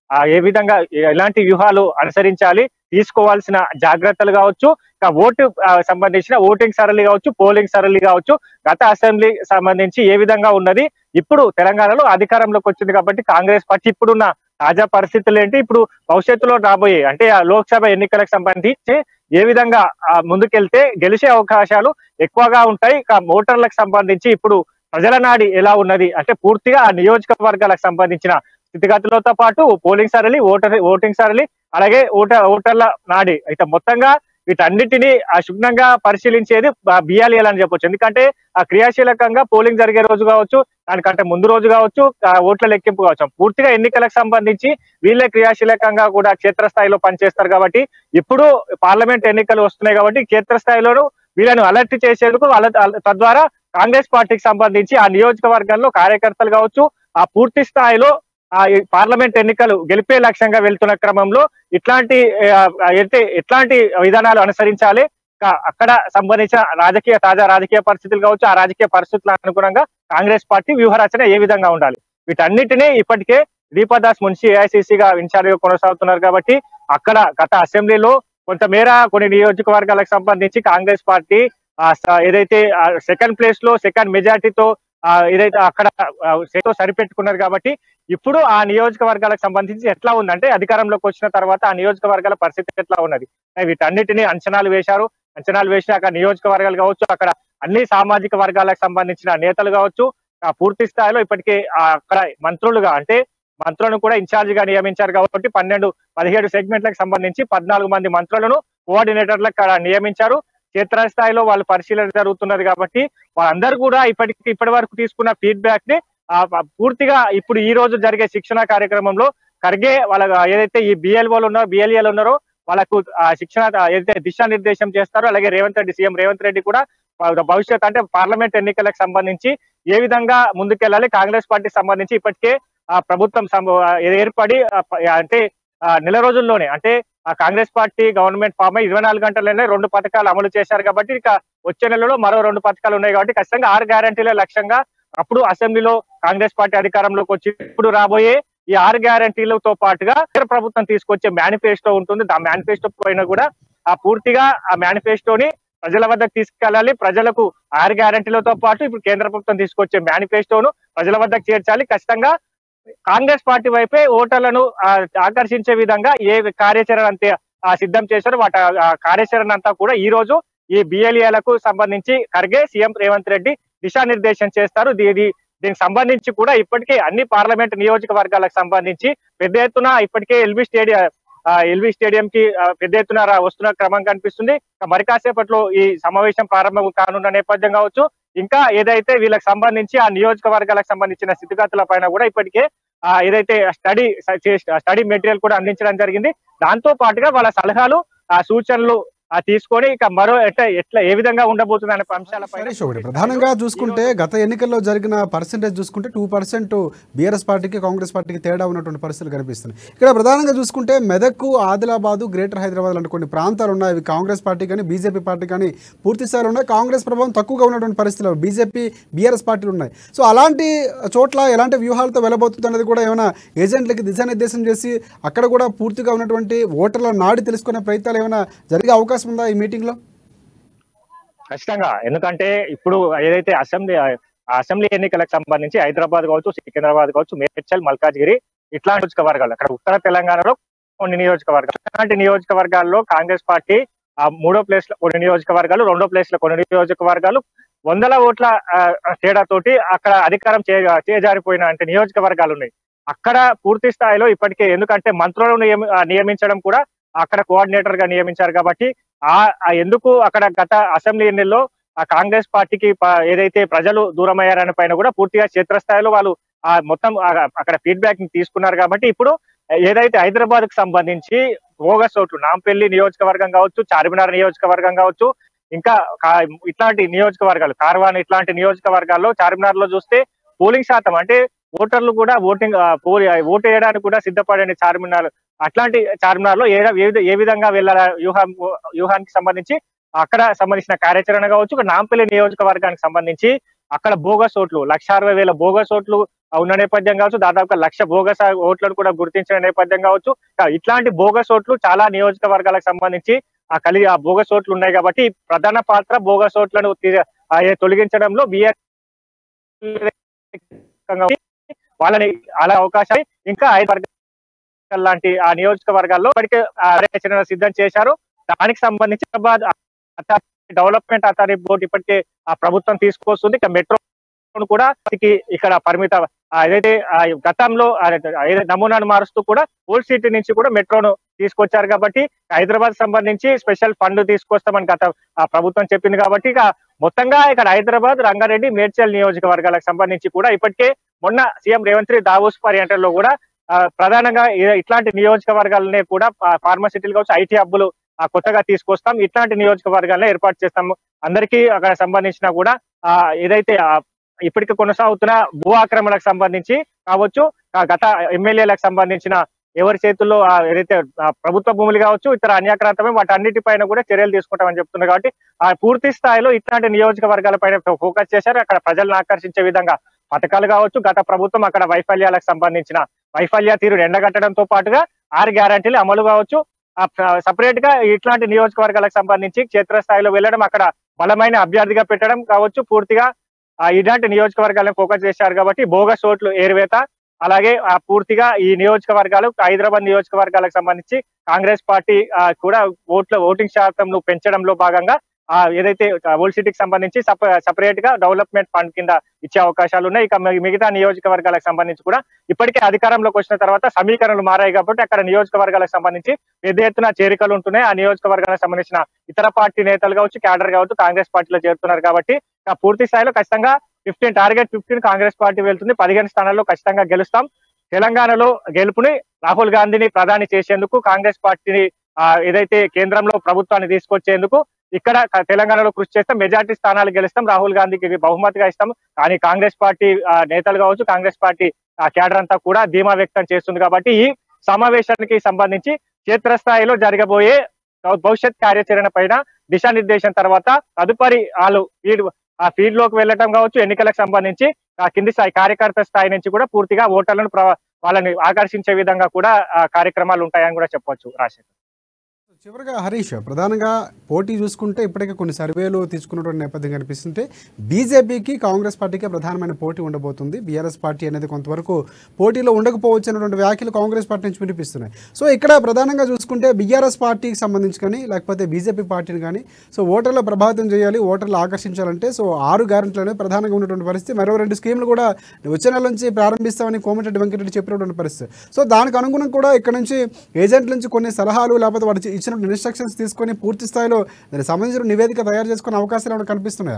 ఆ, ఏ విధంగా ఎలాంటి వ్యూహాలు అనుసరించాలి తీసుకోవాల్సిన జాగ్రత్తలు కావచ్చు ఇంకా ఓటు ఆ, సంబంధించిన ఓటింగ్ సరళి కావచ్చు పోలింగ్ సరళి కావచ్చు గత అసెంబ్లీ సంబంధించి ఏ విధంగా ఉన్నది ఇప్పుడు తెలంగాణలో అధికారంలోకి వచ్చింది కాబట్టి కాంగ్రెస్ పార్టీ ఇప్పుడున్న తాజా పరిస్థితులు ఏంటి ఇప్పుడు భవిష్యత్తులో రాబోయే అంటే ఆ లోక్సభ ఎన్నికలకు సంబంధించి ఏ విధంగా ఆ, ముందుకెళ్తే గెలిచే అవకాశాలు ఎక్కువగా ఉంటాయి ఇక ఓటర్లకు సంబంధించి ఇప్పుడు ప్రజల నాడి ఎలా ఉన్నది అంటే పూర్తిగా ఆ నియోజకవర్గాలకు సంబంధించిన స్థితిగతులతో పాటు పోలింగ్ సరళి ఓటర్ ఓటింగ్ సరళి అలాగే ఓటర్ ఓటర్ల నాడి అయితే మొత్తంగా వీటన్నిటిని ఆ క్షుణ్ణంగా పరిశీలించేది బిఆర్ఎల్ అని చెప్పొచ్చు ఎందుకంటే ఆ క్రియాశీలకంగా పోలింగ్ జరిగే రోజు కావచ్చు దానికంటే ముందు రోజు కావచ్చు ఆ ఓట్ల లెక్కింపు కావచ్చు పూర్తిగా ఎన్నికలకు సంబంధించి వీళ్ళే క్రియాశీలకంగా కూడా క్షేత్రస్థాయిలో పనిచేస్తారు కాబట్టి ఇప్పుడు పార్లమెంట్ ఎన్నికలు వస్తున్నాయి కాబట్టి క్షేత్రస్థాయిలోనూ వీళ్ళను అలర్ట్ చేసేందుకు వాళ్ళ తద్వారా కాంగ్రెస్ పార్టీకి సంబంధించి ఆ నియోజకవర్గంలో కార్యకర్తలు కావచ్చు ఆ పూర్తి స్థాయిలో ఆ ఈ పార్లమెంట్ ఎన్నికలు గెలిపే లక్ష్యంగా వెళ్తున్న క్రమంలో ఇట్లాంటి ఆ, అయితే ఎట్లాంటి విధానాలు అనుసరించాలి కా- అక్కడ సంబంధించిన రాజకీయ తాజా రాజకీయ పరిస్థితులు కావచ్చు ఆ రాజకీయ పరిస్థితులకు అనుగుణంగా కాంగ్రెస్ పార్టీ వ్యూహరచన ఏ విధంగా ఉండాలి వీటన్నిటినీ ఇప్పటికే దీపదాస్ మున్షి ఏఐసిసిగా ఇన్ఛార్జిగా కొనసాగుతున్నారు కాబట్టి అక్కడ గత అసెంబ్లీలో కొంతమేర కొన్ని నియోజకవర్గాలకు సంబంధించి కాంగ్రెస్ పార్టీ ఆ స- ఏదైతే సెకండ్ ప్లేస్ లో సెకండ్ మెజార్టీతో ఏదైతే అక్కడ ఆ, సేతో సరిపెట్టుకున్నారు కాబట్టి ఇప్పుడు ఆ నియోజకవర్గాలకు సంబంధించి ఎట్లా ఉందంటే అధికారంలోకి వచ్చిన తర్వాత ఆ నియోజకవర్గాల పరిస్థితి ఎట్లా ఉన్నది వీటన్నిటిని అంచనాలు వేశారు అంచనాలు వేసి అక్కడ నియోజకవర్గాలు కావచ్చు అక్కడ అన్ని సామాజిక వర్గాలకు సంబంధించిన నేతలు కావచ్చు ఆ పూర్తి స్థాయిలో ఇప్పటికే ఆ అక్కడ మంత్రులుగా అంటే మంత్రులను కూడా ఇన్ఛార్జ్ గా నియమించారు కాబట్టి పన్నెండు పదిహేడు సెగ్మెంట్లకు సంబంధించి పద్నాలుగు మంది మంత్రులను కోఆర్డినేటర్లకు అక్కడ నియమించారు క్షేత్రస్థాయిలో వాళ్ళ పరిశీలన జరుగుతున్నది కాబట్టి వాళ్ళందరూ కూడా ఇప్పటికి ఇప్పటి వరకు తీసుకున్న ఫీడ్బ్యాక్ ని ఆ, ఆ, పూర్తిగా ఇప్పుడు ఈ రోజు జరిగే శిక్షణ కార్యక్రమంలో ఖర్గే వాళ్ళ ఏదైతే ఈ బిఎల్ఓలు ఉన్నారో బిఎల్ఏలు ఉన్నారో వాళ్ళకు ఆ శిక్షణ ఆ, ఏదైతే దిశానిర్దేశం చేస్తారో అలాగే రేవంత్ రెడ్డి సీఎం రేవంత్ రెడ్డి కూడా వాళ్ళ భవిష్యత్ అంటే పార్లమెంట్ ఎన్నికలకు సంబంధించి ఏ విధంగా ముందుకెళ్ళాలి కాంగ్రెస్ పార్టీ సంబంధించి ఇప్పటికే ఆ ప్రభుత్వం సంబ- ఆ, ఏర్పడి ఆ, ప- అంటే ఆ, నెల రోజుల్లోనే అంటే ఆ కాంగ్రెస్ పార్టీ గవర్నమెంట్ ఫామ్ అయ్యి ఇరవై నాలుగు గంటల్లోనే రెండు పథకాలు అమలు చేశారు కాబట్టి ఇక వచ్చే నెలలో మరో రెండు పథకాలు ఉన్నాయి కాబట్టి ఖచ్చితంగా ఆరు గ్యారంటీల లక్ష్యంగా అప్పుడు అసెంబ్లీలో కాంగ్రెస్ పార్టీ అధికారంలోకి వచ్చి ఇప్పుడు రాబోయే ఈ ఆరు గ్యారంటీలతో పాటుగా కేంద్ర ప్రభుత్వం తీసుకొచ్చే మేనిఫెస్టో ఉంటుంది ఆ మేనిఫెస్టో పైన కూడా ఆ పూర్తిగా ఆ మేనిఫెస్టోని ప్రజల వద్దకు తీసుకెళ్ళాలి ప్రజలకు ఆరు గ్యారంటీలతో పాటు ఇప్పుడు కేంద్ర ప్రభుత్వం తీసుకొచ్చే మేనిఫెస్టోను ప్రజల వద్దకు చేర్చాలి ఖచ్చితంగా కాంగ్రెస్ పార్టీ వైపే ఓటర్లను ఆ, ఆకర్షించే విధంగా ఏ కార్యాచరణ అంతే ఆ, సిద్ధం చేశారో వాటి ఆ కార్యాచరణ అంతా కూడా ఈ రోజు ఈ బిఎల్ఏలకు సంబంధించి ఖర్గే సీఎం రేవంత్ రెడ్డి దిశానిర్దేశం చేస్తారు దీ- ఇది దీనికి సంబంధించి కూడా ఇప్పటికే అన్ని పార్లమెంట్ నియోజకవర్గాలకు సంబంధించి పెద్ద ఎత్తున ఇప్పటికే ఎల్బీ స్టేడియం ఎల్బీ స్టేడియం కి ఆ, పెద్ద ఎత్తున రా- వస్తున్న క్రమం కనిపిస్తుంది ఇక మరి కాసేపట్లో ఈ సమావేశం ప్రారంభం కానున్న నేపథ్యం కావచ్చు ఇంకా ఏదైతే వీళ్ళకి సంబంధించి ఆ నియోజకవర్గాలకు సంబంధించిన స్థితిగతుల పైన కూడా ఇప్పటికే ఆ ఏదైతే స్టడీ స్టడీ మెటీరియల్ కూడా అందించడం జరిగింది దాంతో పాటుగా వాళ్ళ సలహాలు ఆ సూచనలు ఆ తీసుకొని ఇక మరో ఎట్లా ఎట్లా ఏ విధంగా ఉండబోతుంది అనే అంశాలపై సరే శోభడి ప్రధానంగా చూసుకుంటే గత ఎన్నికల్లో జరిగిన పర్సెంటేజ్ చూసుకుంటే టూ పర్సెంట్ బీఆర్ఎస్ పార్టీకి కాంగ్రెస్ పార్టీకి తేడా ఉన్నటువంటి పరిస్థితులు కనిపిస్తున్నాయి ఇక్కడ ప్రధానంగా చూసుకుంటే మెదక్ ఆదిలాబాదు గ్రేటర్ హైదరాబాద్ లాంటి కొన్ని ప్రాంతాలు ఉన్నాయి అవి కాంగ్రెస్ పార్టీ కానీ బీజేపీ పార్టీ కానీ పూర్తి స్థాయిలో ఉన్నాయి కాంగ్రెస్ ప్రభావం తక్కువగా ఉన్నటువంటి పరిస్థితులు బీజేపీ బీఆర్ఎస్ పార్టీలు ఉన్నాయి సో అలాంటి చోట్ల ఎలాంటి వ్యూహాలతో వెళ్ళబోతుంది అనేది కూడా ఏమైనా ఏజెంట్లకి దిశానిర్దేశం చేసి అక్కడ కూడా పూర్తిగా ఉన్నటువంటి ఓటర్ల నాడి తెలుసుకునే ప్రయత్నాలు ఏమైనా జరిగే అవకాశం ఉందా ఈ మీటింగ్లో ఖచ్చితంగా ఎందుకంటే ఇప్పుడు ఏదైతే అసెంబ్లీ ఆ అసెంబ్లీ ఎన్నికలకు సంబంధించి హైదరాబాద్ కావచ్చు సికింద్రాబాద్ కావచ్చు మేడ్చల్ మల్కాజ్గిరి ఇట్లాంటి నియోజకవర్గాలు అక్కడ ఉత్తర తెలంగాణలో కొన్ని నియోజకవర్గాలు ఇలాంటి నియోజకవర్గాల్లో కాంగ్రెస్ పార్టీ ఆ మూడో ప్లేస్ లో కొన్ని నియోజకవర్గాలు రెండో ప్లేస్ లో కొన్ని నియోజకవర్గాలు వందల ఓట్ల ఆ, తేడాతోటి అక్కడ అధికారం చే- చేజారిపోయిన అంటే నియోజకవర్గాలు ఉన్నాయి అక్కడ పూర్తి స్థాయిలో ఇప్పటికే ఎందుకంటే మంత్రులను నియమి- ఆ, నియమించడం కూడా అక్కడ కోఆర్డినేటర్ గా నియమించారు కాబట్టి ఆ ఆ ఎందుకు అక్కడ గత అసెంబ్లీ ఎన్నికల్లో ఆ కాంగ్రెస్ పార్టీకి ప- ఏదైతే ప్రజలు దూరం అయ్యారని పైన కూడా పూర్తిగా క్షేత్రస్థాయిలో వాళ్ళు ఆ మొత్తం ఆ- అక్కడ ఫీడ్బ్యాక్ ని తీసుకున్నారు కాబట్టి ఇప్పుడు ఏదైతే హైదరాబాద్ కు సంబంధించి బోగస్ ఓట్లు నాంపల్లి నియోజకవర్గం కావచ్చు చార్మినార్ నియోజకవర్గం కావచ్చు ఇంకా కా- ఇట్లాంటి నియోజకవర్గాలు కార్వాన్ ఇట్లాంటి నియోజకవర్గాల్లో చార్మినార్ లో చూస్తే పోలింగ్ శాతం అంటే ఓటర్లు కూడా ఓటింగ్ ఆ, పోలి ఓటు వేయడానికి కూడా సిద్ధపడని చార్మినార్ అట్లాంటి చార్మినార్ లో ఏ ఏ విధ- ఏ విధంగా వెళ్ళాల వ్యూహం వ్యూహానికి సంబంధించి అక్కడ సంబంధించిన కార్యాచరణ కావచ్చు ఇక నాంపల్లి నియోజకవర్గానికి సంబంధించి అక్కడ బోగస్ ఓట్లు లక్ష అరవై వేల బోగస్ ఓట్లు ఉన్న నేపథ్యం కావచ్చు దాదాపుగా లక్ష బోగస్ ఓట్లను కూడా గుర్తించిన నేపథ్యం కావచ్చు కా- ఇట్లాంటి బోగస్ ఓట్లు చాలా నియోజకవర్గాలకు సంబంధించి ఆ కలిగి ఆ బోగస్ ఓట్లు ఉన్నాయి కాబట్టి ప్రధాన పాత్ర బోగస్ ఓట్లను తీ- ఆ ఏ తొలగించడంలో బిఆర్ వాళ్ళని అలా అవకాశాలు ఇంకా ఐదు వర్గాలు లాంటి ఆ నియోజకవర్గాల్లో ఇప్పటికే ఆ కార్యాచరణ సిద్ధం చేశారు దానికి సంబంధించి Hyderabad authority development authority board ఇప్పటికే ఆ ప్రభుత్వం తీసుకొస్తుంది ఇక మెట్రో కూడా వాటికి ఇక్కడ పరిమిత ఆ ఏదైతే ఆ గతంలో ఆ ఏదైతే నమూనాను మారుస్తూ కూడా ఓల్డ్ సిటీ నుంచి కూడా మెట్రోను తీసుకొచ్చారు కాబట్టి హైదరాబాద్ సంబంధించి స్పెషల్ ఫండ్ తీసుకొస్తామని గత ఆ ప్రభుత్వం చెప్పింది కాబట్టి ఇక మొత్తంగా ఇక్కడ హైదరాబాద్ రంగారెడ్డి మేడ్చల్ నియోజకవర్గాలకు సంబంధించి కూడా ఇప్పటికే మొన్న సీఎం రేవంత్ రెడ్డి దావోస్ పర్యటనలో కూడా ఆ, ప్రధానంగా ఇ- ఇట్లాంటి నియోజకవర్గాలనే కూడా ఫార్మసిటీలు కావచ్చు ఐటీ హబ్బులు ఆ, కొత్తగా తీసుకొస్తాం ఇట్లాంటి నియోజకవర్గాలను ఏర్పాటు చేస్తాం అందరికీ అక్కడ సంబంధించిన కూడా ఆ, ఏదైతే ఆ, ఇప్పటికి కొనసాగుతున్న భూ ఆక్రమణకు సంబంధించి కావచ్చు ఆ గత ఎమ్మెల్యేలకు సంబంధించిన ఎవరి చేతుల్లో ఆ ఏదైతే ఆ ప్రభుత్వ భూములు కావచ్చు ఇతర అన్యాక్రాంతమే వాటన్నిటిపైన కూడా చర్యలు తీసుకుంటామని చెప్తున్నారు కాబట్టి ఆ పూర్తి స్థాయిలో ఇట్లాంటి నియోజకవర్గాల పైన ఫోకస్ చేశారు అక్కడ ప్రజలను ఆకర్షించే విధంగా పథకాలు కావచ్చు గత ప్రభుత్వం అక్కడ వైఫల్యాలకు సంబంధించిన వైఫల్య తీరును ఎండగట్టడంతో పాటుగా ఆరు గ్యారంటీలు అమలు కావచ్చు సపరేట్ గా ఇట్లాంటి నియోజకవర్గాలకు సంబంధించి క్షేత్రస్థాయిలో వెళ్ళడం అక్కడ బలమైన అభ్యర్థిగా పెట్టడం కావచ్చు పూర్తిగా ఆ ఇలాంటి నియోజకవర్గాలను ఫోకస్ చేశారు కాబట్టి బోగస్ ఓట్లు ఏరువేత అలాగే ఆ పూర్తిగా ఈ నియోజకవర్గాలు హైదరాబాద్ నియోజకవర్గాలకు సంబంధించి కాంగ్రెస్ పార్టీ ఆ, కూడా ఓట్ల ఓటింగ్ శాతం పెంచడంలో భాగంగా ఆ ఏదైతే ఓల్డ్ సిటీకి సంబంధించి సపరేట్ గా డెవలప్మెంట్ ఫండ్ కింద ఇచ్చే అవకాశాలు ఉన్నాయి ఇక మి- మిగతా నియోజకవర్గాలకు సంబంధించి కూడా ఇప్పటికే అధికారంలోకి వచ్చిన తర్వాత సమీకరణలు మారాయి కాబట్టి అక్కడ నియోజకవర్గాలకు సంబంధించి పెద్ద ఎత్తున చేరికలు ఉంటున్నాయి ఆ నియోజకవర్గాలకు సంబంధించిన ఇతర పార్టీ నేతలు కావచ్చు క్యాడర్ కావచ్చు కాంగ్రెస్ పార్టీలో చేరుతున్నారు కాబట్టి ఆ పూర్తి స్థాయిలో ఖచ్చితంగా fifteen target fifteen Congress party వెళ్తుంది పదిహేను స్థానాల్లో ఖచ్చితంగా గెలుస్తాం తెలంగాణలో గెలుపుని రాహుల్ గాంధీని ప్రధాని చేసేందుకు కాంగ్రెస్ పార్టీని ఆ, ఏదైతే కేంద్రంలో ప్రభుత్వాన్ని తీసుకొచ్చేందుకు ఇక్కడ క- తెలంగాణలో కృషి చేస్తాం మెజార్టీ స్థానాలు గెలుస్తాం రాహుల్ గాంధీకి బహుమతిగా ఇస్తాం కానీ కాంగ్రెస్ పార్టీ ఆ, నేతలు కావచ్చు కాంగ్రెస్ పార్టీ ఆ, కేడర్ అంతా కూడా ధీమా వ్యక్తం చేస్తుంది కాబట్టి ఈ సమావేశానికి సంబంధించి క్షేత్రస్థాయిలో జరగబోయే భవిష్యత్ కార్యాచరణ పైన దిశానిర్దేశం తర్వాత తదుపరి వాళ్ళు ఫీల్డ్ ఆ ఫీల్డ్ లోకి వెళ్ళటం కావచ్చు ఎన్నికలకు సంబంధించి ఆ కింది స్థాయి కార్యకర్త స్థాయి నుంచి కూడా పూర్తిగా ఓటర్లను ప్ర- వాళ్ళని ఆకర్షించే విధంగా కూడా ఆ, కార్యక్రమాలు ఉంటాయని కూడా చెప్పొచ్చు రాజశేఖర్ చివరిగా హరీష్ ప్రధానంగా పోటీ చూసుకుంటే ఇప్పటికే కొన్ని సర్వేలు తీసుకున్నటువంటి నేపథ్యం కనిపిస్తుంటే బీజేపీకి కాంగ్రెస్ పార్టీకి ప్రధానమైన పోటీ ఉండబోతుంది బీఆర్ఎస్ పార్టీ అనేది కొంతవరకు పోటీలో ఉండకపోవచ్చు అనేటువంటి వ్యాఖ్యలు కాంగ్రెస్ పార్టీ నుంచి వినిపిస్తున్నాయి సో ఇక్కడ ప్రధానంగా చూసుకుంటే బీఆర్ఎస్ పార్టీకి సంబంధించి కానీ లేకపోతే బీజేపీ పార్టీని కానీ సో ఓటర్ల ప్రభావితం చేయాలి ఓటర్లు ఆకర్షించాలంటే సో ఆరు గ్యారెంటీలు ప్రధానంగా ఉన్నటువంటి పరిస్థితి మరో రెండు స్కీమ్లు కూడా వచ్చే నెల నుంచి ప్రారంభిస్తామని కోమటిరెడ్డి వెంకటరెడ్డి చెప్పినటువంటి పరిస్థితి సో దానికి అనుగుణం కూడా ఇక్కడ నుంచి ఏజెంట్ల నుంచి కొన్ని సలహాలు లేకపోతే వాటి ఇచ్చినటువంటి ఇన్స్ట్రక్షన్స్ తీసుకొని పూర్తి స్థాయిలో దానికి సంబంధించిన నివేదిక తయారు చేసుకునే అవకాశాలు ఏమైనా కనిపిస్తున్నాయా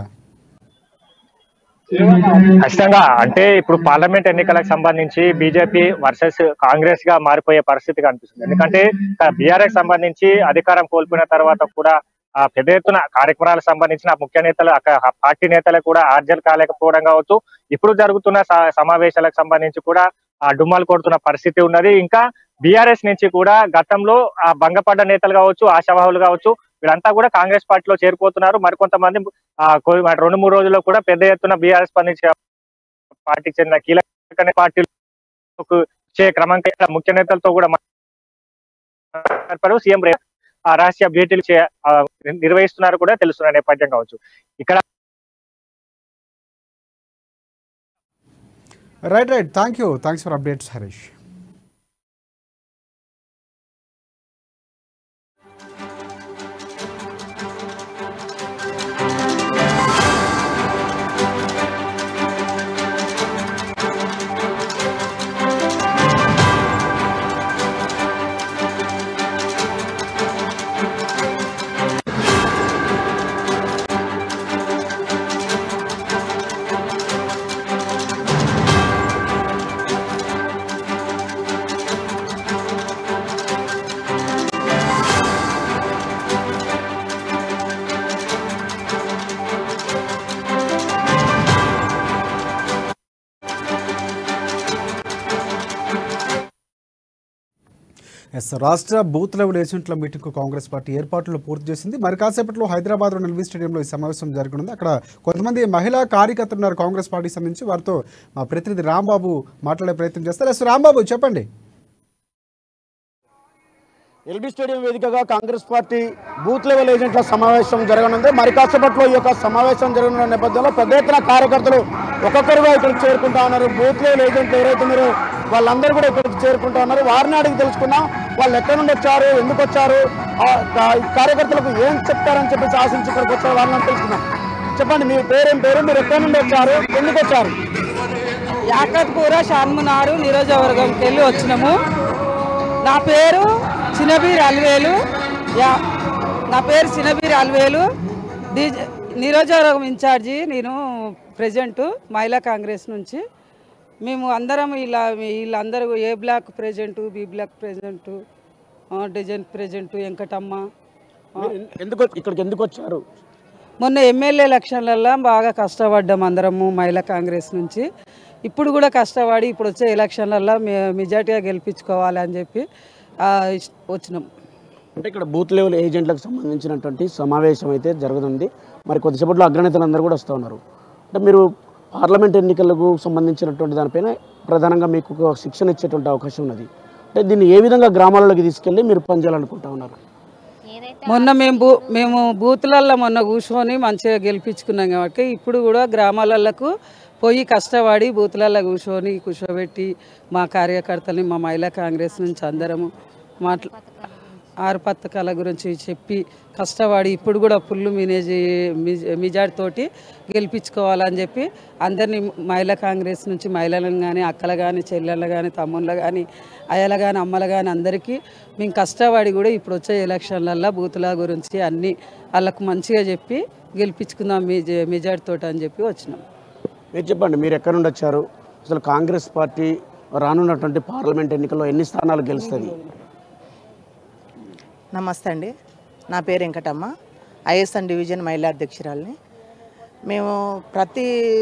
ఖచ్చితంగా అంటే ఇప్పుడు పార్లమెంట్ ఎన్నికలకు సంబంధించి బీజేపీ వర్సెస్ కాంగ్రెస్ గా మారిపోయే పరిస్థితి కనిపిస్తుంది ఎందుకంటే బీఆర్ఎస్ సంబంధించి అధికారం కోల్పోయిన తర్వాత కూడా ఆ పెద్ద ఎత్తున కార్యక్రమాలకు సంబంధించిన ముఖ్య నేతలు అక్కడ ఆ పార్టీ నేతలకు కూడా ఆర్జలు కాలేకపోవడం కావచ్చు ఇప్పుడు జరుగుతున్న స- సమావేశాలకు సంబంధించి కూడా ఆ డుమ్మాలు కొడుతున్న పరిస్థితి ఉన్నది ఇంకా బీఆర్ఎస్ నుంచి కూడా గతంలో ఆ భంగపడ్డ నేతలు కావచ్చు ఆశావాహులు కావచ్చు వీళ్ళంతా కూడా కాంగ్రెస్ పార్టీలో చేరిపోతున్నారు మరికొంతమంది ఆ కొ- మరి రెండు మూడు రోజుల్లో కూడా పెద్ద ఎత్తున బీఆర్ఎస్ స్పందించే పార్టీకి చెందిన కీలక పార్టీలకు వచ్చే క్రమంగా ఇక్కడ ముఖ్య నేతలతో కూడా మాట్లాడారు సీఎం రేవంత్ ఆ రహస్య భేటీలు చే- ఆ, నిర్వహిస్తున్నారు కూడా తెలుస్తున్న నేపథ్యం కావచ్చు ఇక్కడ right right thank you thanks for updates Harish yes రాష్ట్ర బూత్ లెవెల్ ఏజెంట్ల మీటింగ్ కాంగ్రెస్ పార్టీ ఏర్పాట్లు పూర్తి చేసింది మరి కాసేపట్లో హైదరాబాద్ ఎల్వి స్టేడియంలో ఈ సమావేశం జరగనుంది అక్కడ కొంతమంది మహిళా కార్యకర్తలు ఉన్నారు కాంగ్రెస్ పార్టీకి సంబంధించి వారితో మా ప్రతినిధి రాంబాబు మాట్లాడే ప్రయత్నం చేస్తారు ఎస్ రాంబాబు చెప్పండి ఎల్బీ స్టేడియం వేదికగా కాంగ్రెస్ పార్టీ బూత్ లెవెల్ ఏజెంట్ల సమావేశం జరగనుంది మరి కాసేపట్లో ఈ యొక్క సమావేశం జరగనున్న నేపథ్యంలో పెద్ద ఎత్తున కార్యకర్తలు ఒక్కొక్కరుగా ఇక్కడికి చేరుకుంటా ఉన్నారు బూత్ లెవెల్ ఏజెంట్లు ఎవరైతే ఉన్నారో వాళ్ళందరూ కూడా ఇక్కడికి చేరుకుంటా ఉన్నారు వారిని అడిగి తెలుసుకుందాం వాళ్ళు ఎక్కడి నుండి వచ్చారు ఎందుకు వచ్చారు ఆ కా- కార్యకర్తలకు ఏం చెప్తారని చెప్పేసి ఆశించి ఇక్కడికి వచ్చారు వాళ్ళని తెలుసుకుందాం చెప్పండి మీ పేరేం పేరు మీరు ఎక్కడి నుండి వచ్చారు ఎందుకు వచ్చారు యాకత్పూర షాన్మునారు నిరోజకవర్గంకి వెళ్ళి వచ్చినాము నా పేరు చినబీర్ అల్వేలు యా నా పేరు చినబీర్ అల్వేలు డీజ నిరోజకవర్గం ఇన్ఛార్జి నేను ప్రెజెంట్ మహిళా కాంగ్రెస్ నుంచి మేము అందరం ఇలా వీళ్ళందరూ A block present B block present design present Venkatamma మీరు ఎందుకు ఇక్కడికి ఎందుకు వచ్చారు మొన్న ఎమ్మెల్యే ఎలక్షన్లలో బాగా కష్టపడ్డాం అందరము మహిళా కాంగ్రెస్ నుంచి ఇప్పుడు కూడా కష్టపడి ఇప్పుడు వచ్చే ఎలక్షన్లలో మె- మెజార్టీగా గెలిపించుకోవాలి అని చెప్పి ఆ, ఇష్- వచ్చినాం అంటే ఇక్కడ బూత్ లెవెల్ ఏజెంట్లకు సంబంధించినటువంటి సమావేశం అయితే జరుగుతుంది మరి కొద్దిసేపట్లో అగ్రనేతలందరూ కూడా వస్తూ ఉన్నారు అంటే మీరు పార్లమెంట్ ఎన్నికలకు సంబంధించినటువంటి దానిపైన ప్రధానంగా మీకు ఒక శిక్షణ ఇచ్చేటువంటి అవకాశం ఉన్నది అంటే దీన్ని ఏ విధంగా గ్రామాలలోకి తీసుకెళ్ళి మీరు పనిచేయాలనుకుంటా ఉన్నారు మొన్న మేము బూ మేము బూత్లల్లో మొన్న కూర్చొని మంచిగా గెలిపించుకున్నాం కాబట్టి ఇప్పుడు కూడా గ్రామాలకు పోయి కష్టపడి బూత్లల్లో కూర్చొని కూర్చోబెట్టి మా కార్యకర్తల్ని మా మహిళా కాంగ్రెస్ నుంచి అందరము మాట్లా ఆరు పథకాల గురించి చెప్పి కష్టపడి ఇప్పుడు కూడా ఫుల్ మినేజ్ మిజాడ్ తోటి గెలిపించుకోవాలని చెప్పి అందరినీ మహిళా కాంగ్రెస్ నుంచి మహిళలను కానీ అక్కలు కానీ చెల్లెళ్ళు కానీ తమ్ముళ్ళు కానీ అయ్యలు కానీ అమ్మలు కానీ అందరికీ మేము కష్టపడి కూడా ఇప్పుడు వచ్చే ఎలక్షన్లల్లో బూతుల గురించి అన్నీ వాళ్ళకు మంచిగా చెప్పి గెలిపించుకుందాం మిజ మిజాడ్ తోటి అని చెప్పి వచ్చినాం మీరు చెప్పండి మీరు ఎక్కడి నుండి వచ్చారు అసలు కాంగ్రెస్ పార్టీ రానున్నటువంటి పార్లమెంట్ ఎన్నికల్లో ఎన్ని స్థానాలు గెలుస్తుంది నమస్తే అండి నా పేరు వెంకటమ్మ ఐఎస్ఎన్ డివిజన్ మహిళా అధ్యక్షురాలిని మేము ప్రతి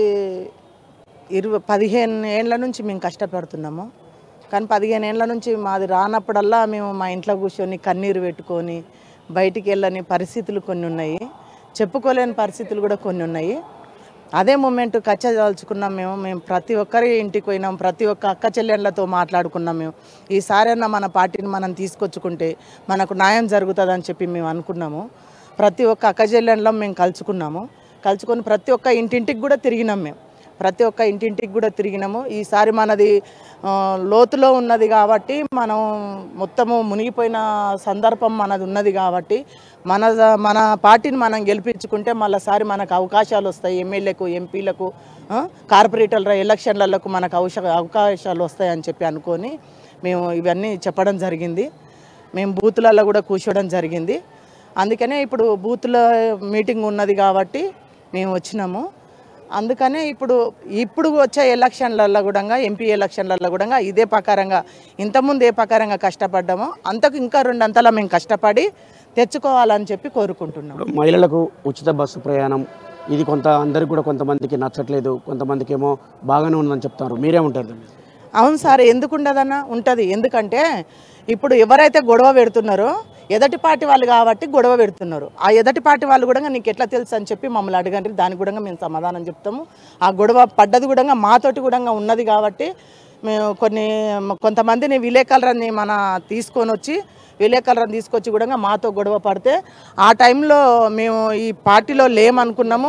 ఇరవై పదిహేను ఏళ్ళ నుంచి మేము కష్టపడుతున్నాము కానీ పదిహేను ఏళ్ళ నుంచి మాది రానప్పుడల్లా మేము మా ఇంట్లో కూర్చొని కన్నీరు పెట్టుకొని బయటికి వెళ్ళని పరిస్థితులు కొన్ని ఉన్నాయి చెప్పుకోలేని పరిస్థితులు కూడా కొన్ని ఉన్నాయి అదే మూమెంట్ కచ్చదాల్చుకున్నాం మేము మేము ప్రతి ఒక్కరి ఇంటికి పోయినాం ప్రతి ఒక్క అక్క చెల్లెళ్ళతో మాట్లాడుకున్నాం మేము ఈసారైనా మన పార్టీని మనం తీసుకొచ్చుకుంటే మనకు న్యాయం జరుగుతుందని చెప్పి మేము అనుకున్నాము ప్రతి ఒక్క అక్క చెల్లెళ్ళం మేము కలుసుకున్నాము కలుసుకొని ప్రతి ఒక్క ఇంటింటికి కూడా తిరిగినాం మేము ప్రతి ఒక్క ఇంటింటికి కూడా తిరిగినాము ఈసారి మనది ఆ, లోతులో ఉన్నది కాబట్టి మనం మొత్తము మునిగిపోయిన సందర్భం మనది ఉన్నది కాబట్టి మన మన పార్టీని మనం గెలిపించుకుంటే మళ్ళీసారి మనకు అవకాశాలు వస్తాయి ఎమ్మెల్యేకు ఎంపీలకు ఆ, కార్పొరేటర్ల ఎలక్షన్లకు మనకు అవశ అవకాశాలు వస్తాయని చెప్పి అనుకొని మేము ఇవన్నీ చెప్పడం జరిగింది మేము బూతులలో కూడా కూర్చోవడం జరిగింది అందుకనే ఇప్పుడు బూత్ల మీటింగ్ ఉన్నది కాబట్టి మేము వచ్చినాము అందుకనే ఇప్పుడు ఇప్పుడు వచ్చే ఎలక్షన్లలో కూడా ఎంపీ ఎలక్షన్లలో కూడా ఇదే ప్రకారంగా ఇంతకుముందు ఏ ప్రకారంగా కష్టపడ్డామో అంతకు ఇంకా రెండంతలా మేము కష్టపడి తెచ్చుకోవాలని చెప్పి కోరుకుంటున్నాం ఇప్పుడు మహిళలకు ఉచిత బస్సు ప్రయాణం ఇది కొంత అందరికి కూడా కొంతమందికి నచ్చట్లేదు కొంతమందికి ఏమో బాగానే ఉందని చెప్తారు మీరేమంటారు దాన్ని అవును సార్ ఎందుకు ఉండదన్న ఉంటుంది ఎందుకంటే ఇప్పుడు ఎవరైతే గొడవ పెడుతున్నారో ఎదటి పార్టీ వాళ్ళు కాబట్టి గొడవ పెడుతున్నారు ఆ ఎదటి పార్టీ వాళ్ళు కూడా నీకు ఎట్లా తెలుసు అని చెప్పి మమ్మల్ని అడగండి దానికి కూడా మేము సమాధానం చెప్తాము ఆ గొడవ పడ్డది కూడా మాతోటి కూడా ఉన్నది కాబట్టి మేము కొన్ని కొంతమందిని విలేకరులని మన తీసుకొని వచ్చి విలేకరులను తీసుకొచ్చి కూడా మాతో గొడవ పడితే ఆ టైంలో మేము ఈ పార్టీలో లేమనుకున్నాము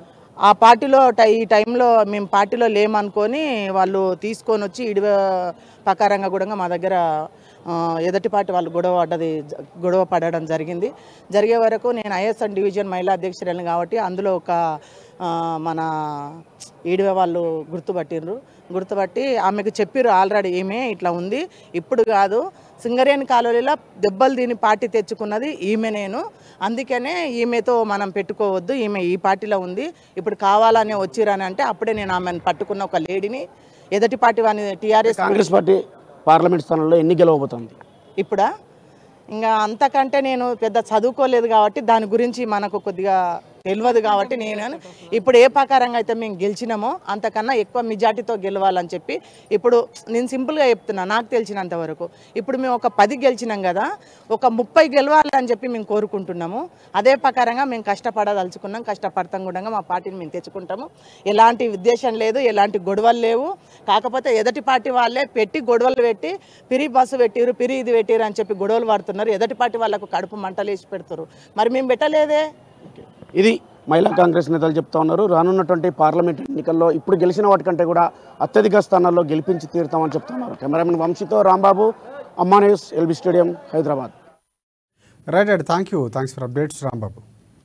ఆ పార్టీలో టై- ఈ టైంలో మేము పార్టీలో లేమనుకొని వాళ్ళు తీసుకొని వచ్చి ఇడివ ప్రకారంగా కూడా మా దగ్గర ఆ, ఎదటి పార్టీ వాళ్ళు గొడవ పడ్డది జ- గొడవ పడడం జరిగింది జరిగే వరకు నేను ఐఎస్ఎన్ డివిజన్ మహిళా అధ్యక్షురాలు కాబట్టి అందులో ఒక ఆ, మన ఈడివ వాళ్ళు గుర్తుపట్టిండ్రు గుర్తుపట్టి ఆమెకు చెప్పిర్రు ఆల్రెడీ ఈమె ఇట్లా ఉంది ఇప్పుడు కాదు సింగరేణి కాలువలో దెబ్బలు దీని పార్టీ తెచ్చుకున్నది ఈమె నేను అందుకనే ఈమెతో మనం పెట్టుకోవద్దు ఈమె ఈ పార్టీలో ఉంది ఇప్పుడు కావాలని వచ్చిరని అంటే అప్పుడే నేను ఆమెను పట్టుకున్న ఒక లేడీని ఎదటి పార్టీ వాని టీఆర్ఎస్ కాంగ్రెస్ పార్టీ పార్లమెంట్ స్థానంలో ఎన్ని గెలవబోతోంది ఇప్పుడా ఇంకా అంతకంటే నేను పెద్ద చదువుకోలేదు కాబట్టి దాని గురించి మనకు కొద్దిగా తెలియదు కాబట్టి నేను ఇప్పుడు ఏ ప్రకారంగా అయితే మేము గెలిచినామో అంతకన్నా ఎక్కువ మెజార్టీతో గెలవాలని చెప్పి ఇప్పుడు నేను సింపుల్గా చెప్తున్నా నాకు తెలిసినంత వరకు ఇప్పుడు మేము ఒక పది గెలిచినాం కదా ఒక ముప్పై గెలవాలని చెప్పి మేము కోరుకుంటున్నాము అదే ప్రకారంగా మేము కష్టపడదలుచుకున్నాం కష్టపడతాం కూడా మా పార్టీని మేము తెచ్చుకుంటాము ఎలాంటి ఉద్దేశం లేదు ఎలాంటి గొడవలు లేవు కాకపోతే ఎదటి పార్టీ వాళ్ళే పెట్టి గొడవలు పెట్టి పిరి బస్సు పెట్టిరు పిరి ఇది పెట్టిరు అని చెప్పి గొడవలు పడుతున్నారు ఎదటి పార్టీ వాళ్ళకు కడుపు మంటలు వేసి పెడుతున్నారు మరి మేము పెట్టలేదే ఇది మహిళా కాంగ్రెస్ నేతలు చెప్తా ఉన్నారు రానున్నటువంటి పార్లమెంట్ ఎన్నికల్లో ఇప్పుడు గెలిచిన వాటికంటే కూడా అత్యధిక స్థానాల్లో గెలిపించి తీరుతామని చెప్తున్నారు కెమెరామెన్ వంశీతో Rambabu Amma News LB stadium Hyderabad right right thank you thanks for updates Rambabu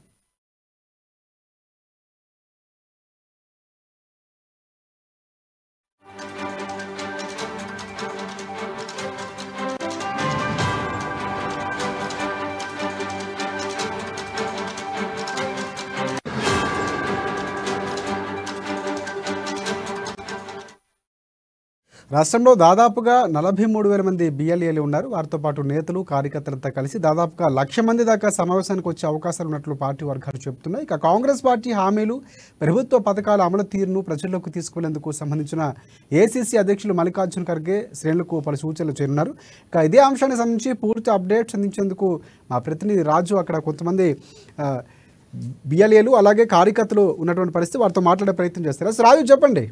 రాష్ట్రంలో దాదాపుగా నలభై మూడు వేల మంది బిఎల్ఏలు ఉన్నారు వారితో పాటు నేతలు కార్యకర్తలంతా కలిసి దాదాపుగా లక్ష మంది దాకా సమావేశానికి వచ్చే అవకాశాలు ఉన్నట్లు పార్టీ వర్గాలు చెబుతున్నాయి ఇక కాంగ్రెస్ పార్టీ హామీలు ప్రభుత్వ పథకాల అమలు తీరును ప్రజల్లోకి తీసుకునేందుకు సంబంధించిన ఏసీసీ అధ్యక్షులు మల్లికార్జున ఖర్గే శ్రేణులకు పలు సూచనలు చేరున్నారు ఇక ఇదే అంశానికి సంబంధించి పూర్తి అప్డేట్స్ అందించేందుకు మా ప్రతినిధి రాజు అక్కడ కొంతమంది బిఎల్ఏలు అలాగే కార్యకర్తలు ఉన్నటువంటి పరిస్థితి వారితో మాట్లాడే ప్రయత్నం చేస్తారు అసలు రాజు చెప్పండి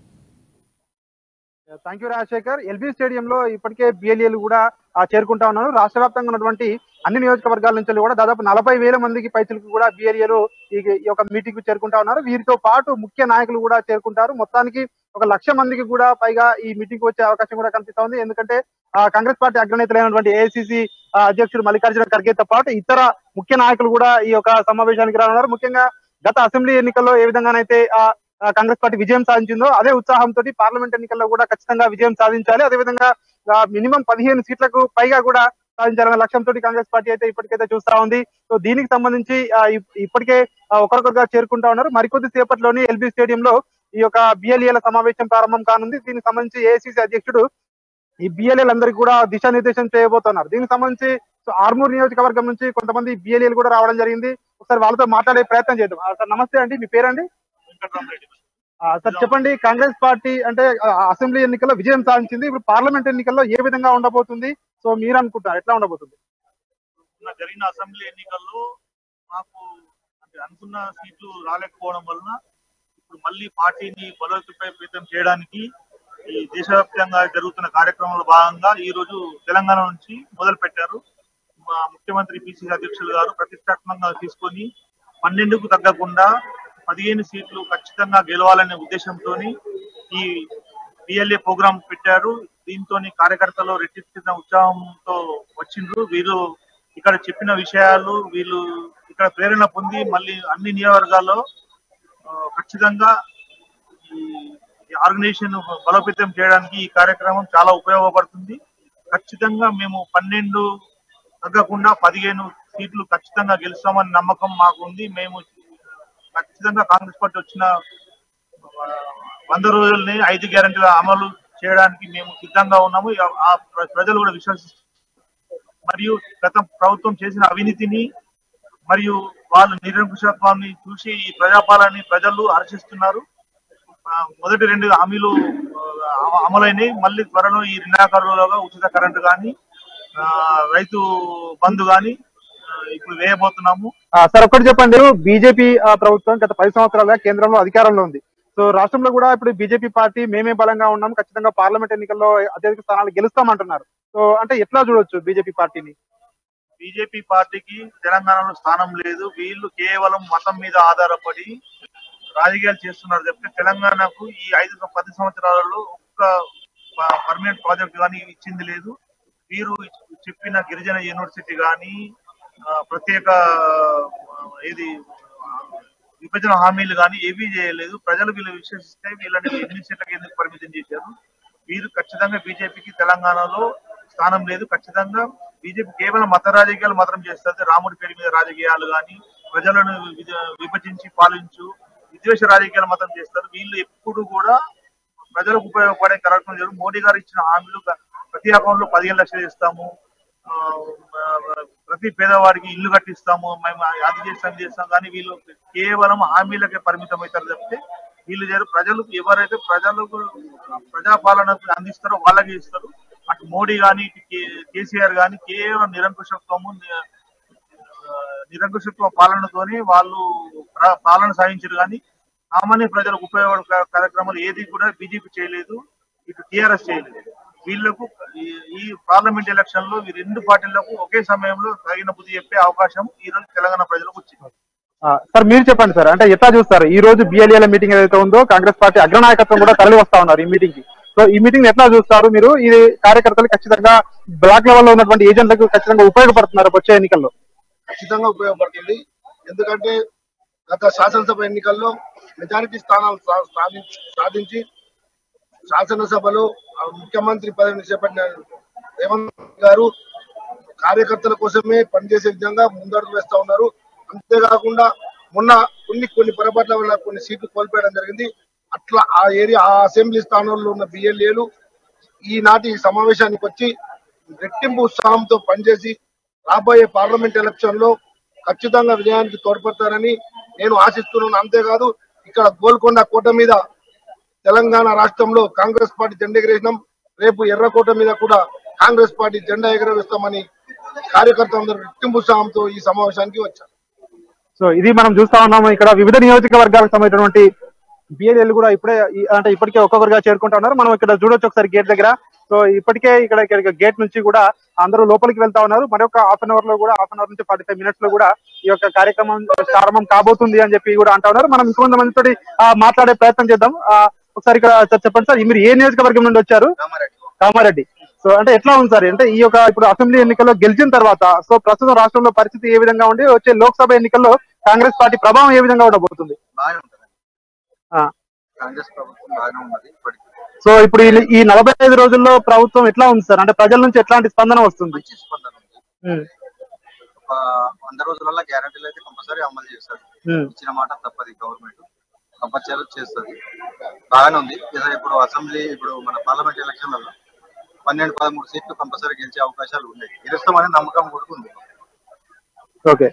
థ్యాంక్ యూ రాజశేఖర్ ఎల్బీ స్టేడియంలో ఇప్పటికే బిఎల్ఏలు కూడా ఆ, చేరుకుంటా ఉన్నారు రాష్ట్ర వ్యాప్తంగా ఉన్నటువంటి అన్ని నియోజకవర్గాల నుంచి కూడా దాదాపు నలభై వేల మందికి పైసలకు కూడా బిఎల్ఏలు ఈ ఈ యొక్క మీటింగ్ కు చేరుకుంటా ఉన్నారు వీరితో పాటు ముఖ్య నాయకులు కూడా చేరుకుంటారు మొత్తానికి ఒక లక్ష మందికి కూడా పైగా ఈ మీటింగ్ వచ్చే అవకాశం కూడా కనిపిస్తా ఉంది ఎందుకంటే ఆ, కాంగ్రెస్ పార్టీ అగ్రనేతలైనటువంటి ఏఐసిసి అధ్యక్షుడు మల్లికార్జున ఖర్గేతో పాటు ఇతర ముఖ్య నాయకులు కూడా ఈ యొక్క సమావేశానికి రానున్నారు ముఖ్యంగా గత అసెంబ్లీ ఎన్నికల్లో ఏ విధంగానైతే ఆ ఆ, కాంగ్రెస్ పార్టీ విజయం సాధించిందో అదే ఉత్సాహంతో పార్లమెంట్ ఎన్నికల్లో కూడా ఖచ్చితంగా విజయం సాధించాలి అదేవిధంగా మినిమం పదిహేను సీట్లకు పైగా కూడా సాధించాలన్న లక్ష్యంతో కాంగ్రెస్ పార్టీ అయితే ఇప్పటికైతే చూస్తా ఉంది సో దీనికి సంబంధించి ఆ, ఇప్- ఇప్పటికే ఆ, ఒకరికొకరుగా చేరుకుంటా ఉన్నారు మరికొద్ది సేపట్లోని ఎల్బీ స్టేడియంలో ఈ యొక్క బిఎల్ఏల సమావేశం ప్రారంభం కానుంది దీనికి సంబంధించి ఏఐసిసి అధ్యక్షుడు ఈ బిఎల్ఏలు అందరికి కూడా దిశానిర్దేశం చేయబోతున్నారు దీనికి సంబంధించి సో ఆర్మూర్ నియోజకవర్గం నుంచి కొంతమంది బిఎల్ఏలు కూడా రావడం జరిగింది ఒకసారి వాళ్ళతో మాట్లాడే ప్రయత్నం చేద్దాం ఆ, సార్ నమస్తే అండి మీ పేరండి ఆ, సార్ చెప్పండి కాంగ్రెస్ పార్టీ అంటే ఆ, అసెంబ్లీ ఎన్నికల్లో విజయం సాధించింది ఇప్పుడు పార్లమెంట్ ఎన్నికల్లో ఏ విధంగా ఉండబోతుంది సో మీరు అనుకుంటారు ఎట్లా ఉండబోతుంది మొన్న జరిగిన అసెంబ్లీ ఎన్నికల్లో మాకు అంటే అనుకున్న సీట్లు రాలేకపోవడం వలన ఇప్పుడు మళ్ళీ పార్టీని బలోపేతం చేయడానికి ఈ దేశవ్యాప్తంగా జరుగుతున్న కార్యక్రమంలో భాగంగా ఈ రోజు తెలంగాణ నుంచి మొదలు పెట్టారు మా ముఖ్యమంత్రి పిసిసి అధ్యక్షులు గారు ప్రతిష్టాత్మకంగా తీసుకొని పన్నెండుకు తగ్గకుండా పదిహేను సీట్లు ఖచ్చితంగా గెలవాలనే ఉద్దేశంతో ఈ పిఎల్ఏ ప్రోగ్రామ్ పెట్టారు దీంతో కార్యకర్తలు రెట్టించిన ఉత్సాహంతో వచ్చిండ్రు వీరు ఇక్కడ చెప్పిన విషయాలు వీళ్ళు ఇక్కడ ప్రేరణ పొంది మళ్ళీ అన్ని నియోజకవర్గాల్లో ఆ, ఖచ్చితంగా ఈ ఆర్గనైజేషన్ బలోపేతం చేయడానికి ఈ కార్యక్రమం చాలా ఉపయోగపడుతుంది ఖచ్చితంగా మేము పన్నెండు తగ్గకుండా పదిహేను సీట్లు ఖచ్చితంగా గెలుస్తామని నమ్మకం మాకు ఉంది మేము ఖచ్చితంగా కాంగ్రెస్ పార్టీ వచ్చిన ఆ, వంద రోజుల్ని ఐదు గ్యారంటీల అమలు చేయడానికి మేము సిద్ధంగా ఉన్నాము ఇక ఆ ప్ర- ప్రజలు కూడా విశ్వసిస్తున్నారు మరియు గత ప్రభుత్వం చేసిన అవినీతిని మరియు వాళ్ళ నిరంకుశత్వాన్ని చూసి ఈ ప్రజాపాలనని ప్రజలు హర్షిస్తున్నారు ఆ, మొదటి రెండు హామీలు ఆ, అమలైనవి మళ్ళీ త్వరలో ఈ రెండాకారులుగా ఉచిత కరెంటు కానీ రైతు బంధు కానీ ఇప్పుడు వేయబోతున్నాము ఆ, సార్ ఒక్కటి చెప్పండి బీజేపీ ప్రభుత్వం గత పది సంవత్సరాలుగా కేంద్రంలో అధికారంలో ఉంది సో రాష్ట్రంలో కూడా ఇప్పుడు బీజేపీ పార్టీ మేమే బలంగా ఉన్నాం ఖచ్చితంగా పార్లమెంట్ ఎన్నికల్లో అత్యధిక స్థానాలు గెలుస్తామంటున్నారు సో అంటే ఎట్లా చూడొచ్చు బీజేపీ పార్టీని బీజేపీ పార్టీకి తెలంగాణలో స్థానం లేదు వీళ్ళు కేవలం మతం మీద ఆధారపడి రాజకీయాలు చేస్తున్నారు తప్పితే తెలంగాణకు ఈ ఐదు సం- పది సంవత్సరాలలో ఒక్క పర్మనెంట్ ప్రాజెక్ట్ కానీ ఇచ్చింది లేదు వీరు చెప్పిన గిరిజన యూనివర్సిటీ కానీ ప్రత్యేక ఆ, ఏది ఆ, విభజన హామీలు కానీ ఏవీ చేయలేదు ప్రజలు వీళ్ళు విశ్వసిస్తే వీళ్ళని ఎన్ని సీట్లకి ఎందుకు పరిమితం చేశారు వీరు ఖచ్చితంగా బీజేపీకి తెలంగాణలో స్థానం లేదు ఖచ్చితంగా బీజేపీ కేవలం మత రాజకీయాలు మాత్రం చేస్తుంది రాముడి పేరు మీద రాజకీయాలు కానీ ప్రజలను విభ- విభజించి పాలించు విద్వేష రాజకీయాలు మాత్రం చేస్తారు వీళ్ళు ఎప్పుడు కూడా ప్రజలకు ఉపయోగపడే కార్యక్రమం చేయరు మోడీ గారు ఇచ్చిన హామీలు గ- ప్రతి అకౌంట్ లో పదిహేను లక్షలు ఇస్తాము ఆ, ప్రతి పేదవాడికి ఇల్లు కట్టిస్తాము మేము అది చేస్తాం ఇది చేస్తాం కానీ వీళ్ళు కేవలం హామీలకే పరిమితం అవుతారు తప్పితే వీళ్ళు చేరు ప్రజలకు ఎవరైతే ప్రజలకు ప్రజాపాలన అందిస్తారో వాళ్ళకి ఇస్తారు అటు మోడీ కానీ ఇటు కే- కేసీఆర్ కానీ కేవలం నిరంకుశత్వము ని- ఆ, నిరంకుశత్వ పాలనతోని వాళ్ళు ప్ర- పాలన సాగించారు కానీ సామాన్య ప్రజలకు ఉపయోగపడే కా- కార్యక్రమాలు ఏది కూడా బీజేపీ చేయలేదు ఇటు టిఆర్ఎస్ చేయలేదు వీళ్ళకు ఈ- ఈ పార్లమెంట్ ఎలక్షన్ లో ఈ రెండు పార్టీలకు ఒకే సమయంలో తగిన బుద్ధి చెప్పే అవకాశం ఈ రోజు తెలంగాణ ప్రజలకు వచ్చింది ఆ, సార్ మీరు చెప్పండి సార్ అంటే ఎట్లా చూస్తారు ఈ రోజు బిఎల్ఏల మీటింగ్ ఏదైతే ఉందో కాంగ్రెస్ పార్టీ అగ్రనాయకత్వం కూడా తరలి వస్తా ఉన్నారు ఈ మీటింగ్ కి సో ఈ మీటింగ్ ఎట్లా చూస్తారు మీరు ఇది కార్యకర్తలు ఖచ్చితంగా బ్లాక్ లెవెల్ లో ఉన్నటువంటి ఏజెంట్లకు ఖచ్చితంగా ఉపయోగపడుతున్నారు వచ్చే ఎన్నికల్లో ఖచ్చితంగా ఉపయోగపడుతుంది ఎందుకంటే గత శాసనసభ ఎన్నికల్లో మెజారిటీ స్థానాలు సా- సాధించి సాధించి శాసనసభలో ఆ ముఖ్యమంత్రి పదవిని చేపట్టిన రేవంత్ రెడ్డి గారు కార్యకర్తల కోసమే పనిచేసే విధంగా ముందడుగు వేస్తా ఉన్నారు అంతేకాకుండా మొన్న కొన్ని కొన్ని పొరపాట్ల వల్ల కొన్ని సీట్లు కోల్పోయడం జరిగింది అట్లా ఆ ఏరియా ఆ అసెంబ్లీ స్థానంలో ఉన్న బిఎల్ఏలు ఈనాటి సమావేశానికి వచ్చి రెట్టింపు ఉత్సాహంతో పనిచేసి రాబోయే పార్లమెంట్ ఎలక్షన్ లో ఖచ్చితంగా విజయానికి తోడ్పడతారని నేను ఆశిస్తున్నాను అంతేకాదు ఇక్కడ గోల్కొండ కోట మీద తెలంగాణ రాష్ట్రంలో కాంగ్రెస్ పార్టీ జెండా ఎగరేసినాం రేపు ఎర్రకోట మీద కూడా కాంగ్రెస్ పార్టీ జెండా ఎగరవేస్తామని కార్యకర్తలందరూ రెట్టింపు ఉత్సాహంతో ఈ సమావేశానికి వచ్చారు సో ఇది మనం చూస్తా ఉన్నాము ఇక్కడ వివిధ నియోజకవర్గాలకు సంబంధించినటువంటి బిఎల్ఏలు కూడా ఇప్పుడే ఈ- అంటే ఇప్పటికే ఒక్కొక్కరుగా చేరుకుంటా ఉన్నారు మనం ఇక్కడ చూడొచ్చు ఒకసారి గేట్ దగ్గర సో ఇప్పటికే ఇక్కడ ఇక్కడ గేట్ నుంచి కూడా అందరూ లోపలికి వెళ్తా ఉన్నారు మరొక హాఫ్ అన్ అవర్ లో కూడా హాఫ్ అన్ అవర్ నుంచి ఫార్టీ ఫైవ్ మినిట్స్ లో కూడా ఈ యొక్క కార్యక్రమం ప్రారంభం కాబోతుంది అని చెప్పి కూడా అంటా ఉన్నారు మనం ఇంకొంత మందితో మాట్లాడే ప్రయత్నం చేద్దాం ఆ, ఒకసారి ఇక్కడ సార్ చెప్పండి సార్ మీరు ఏ నియోజకవర్గం నుండి వచ్చారు కామారెడ్డి సో అంటే ఎట్లా ఉంది సార్ అంటే ఈ యొక్క ఇప్పుడు అసెంబ్లీ ఎన్నికల్లో గెలిచిన తర్వాత సో ప్రస్తుతం రాష్ట్రంలో పరిస్థితి ఏ విధంగా ఉండి వచ్చే లోక్సభ ఎన్నికల్లో కాంగ్రెస్ పార్టీ ప్రభావం ఏ విధంగా ఉండబోతుంది బాగానే ఉంటుంది ఆ. కాంగ్రెస్ ప్రభుత్వం బాగానే ఉన్నది ఇప్పటికి సో ఇప్పుడు ఈ- ఈ నలభై ఐదు రోజుల్లో ప్రభుత్వం ఎట్లా ఉంది సార్ అంటే ప్రజల నుంచి ఎట్లాంటి స్పందన వస్తుంది మంచి స్పందన ఉంది ఉమ్, ఒక వంద రోజులలో గ్యారంటీలు అయితే కంపల్సరీ అమలు చేస్తారు ఉమ్, ఇచ్చిన మాట తప్పది గవర్నమెంట్ కంపల్సరీ చేస్తుంది బాగానే ఉంది ఇదే ఇప్పుడు అసెంబ్లీ ఇప్పుడు మన పార్లమెంట్ ఎలక్షన్లలో పన్నెండు పదమూడు సీట్లు కంపల్సరీ గెలిచే అవకాశాలు ఉన్నాయి గెలుస్తామనే నమ్మకం కూడా ఉంది ఓకే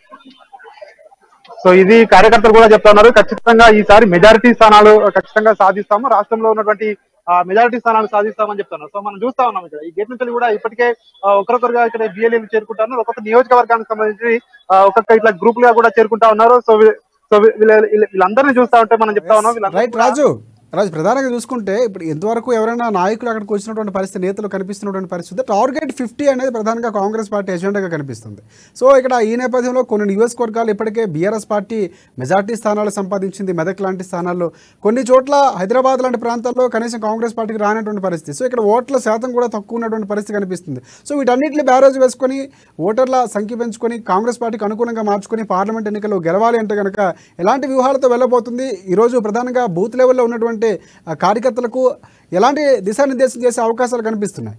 సో ఇది కార్యకర్తలు కూడా చెప్తా ఉన్నారు ఖచ్చితంగా ఈసారి మెజారిటీ స్థానాలు ఖచ్చితంగా సాధిస్తాము రాష్ట్రంలో ఉన్నటువంటి మెజారిటీ స్థానాలు సాధిస్తామని చెప్తున్నారు సో మనం చూస్తా ఉన్నాం ఇక్కడ ఈ గేట్ నుంచి కూడా ఇప్పటికే ఆ, ఒకరొకరుగా ఇక్కడ బిఎల్ఏలు చేరుకుంటారు ఒక్కొక్క నియోజకవర్గానికి సంబంధించి ఆ, ఒక్కొక్క ఇట్లా గ్రూప్ గా కూడా చేరుకుంటా ఉన్నారు సో వీ- సో వీ- వీళ్ళ- వీళ్ళ- వీళ్ళందరినీ చూస్తా ఉంటే మనం చెప్తా ఉన్నాం వీళ్ళందరూ రైట్ కూడా- రాజు రాజు ప్రధానంగా చూసుకుంటే ఇప్పుడు ఎంతవరకు ఎవరైనా నాయకులు అక్కడికి వచ్చినటువంటి పరిస్థితి నేతలు కనిపిస్తున్నటువంటి పరిస్థితి టార్గెట్ ఫిఫ్టీ అనేది ప్రధానంగా కాంగ్రెస్ పార్టీ ఎజెండాగా కనిపిస్తుంది సో ఇక్కడ ఈ నేపథ్యంలో కొన్ని నియోజకవర్గాలు ఇప్పటికే బీఆర్ఎస్ పార్టీ మెజార్టీ స్థానాలు సంపాదించింది మెదక్ లాంటి స్థానాల్లో కొన్ని చోట్ల హైదరాబాద్ లాంటి ప్రాంతాల్లో కనీసం కాంగ్రెస్ పార్టీకి రానటువంటి పరిస్థితి సో ఇక్కడ ఓట్ల శాతం కూడా తక్కువ ఉన్నటువంటి పరిస్థితి కనిపిస్తుంది సో వీటన్నిటిని బ్యారేజ్ వేసుకొని ఓటర్ల సంఖ్య పెంచుకొని కాంగ్రెస్ పార్టీకి అనుకూలంగా మార్చుకొని పార్లమెంట్ ఎన్నికల్లో గెలవాలి అంటే కనుక ఎలాంటి వ్యూహాలతో వెళ్ళబోతుంది ఈరోజు ప్రధానంగా బూత్ లెవెల్లో ఉన్నటువంటి ఆ, కార్యకర్తలకు ఎలాంటి దిశానిర్దేశం చేసే అవకాశాలు కనిపిస్తున్నాయి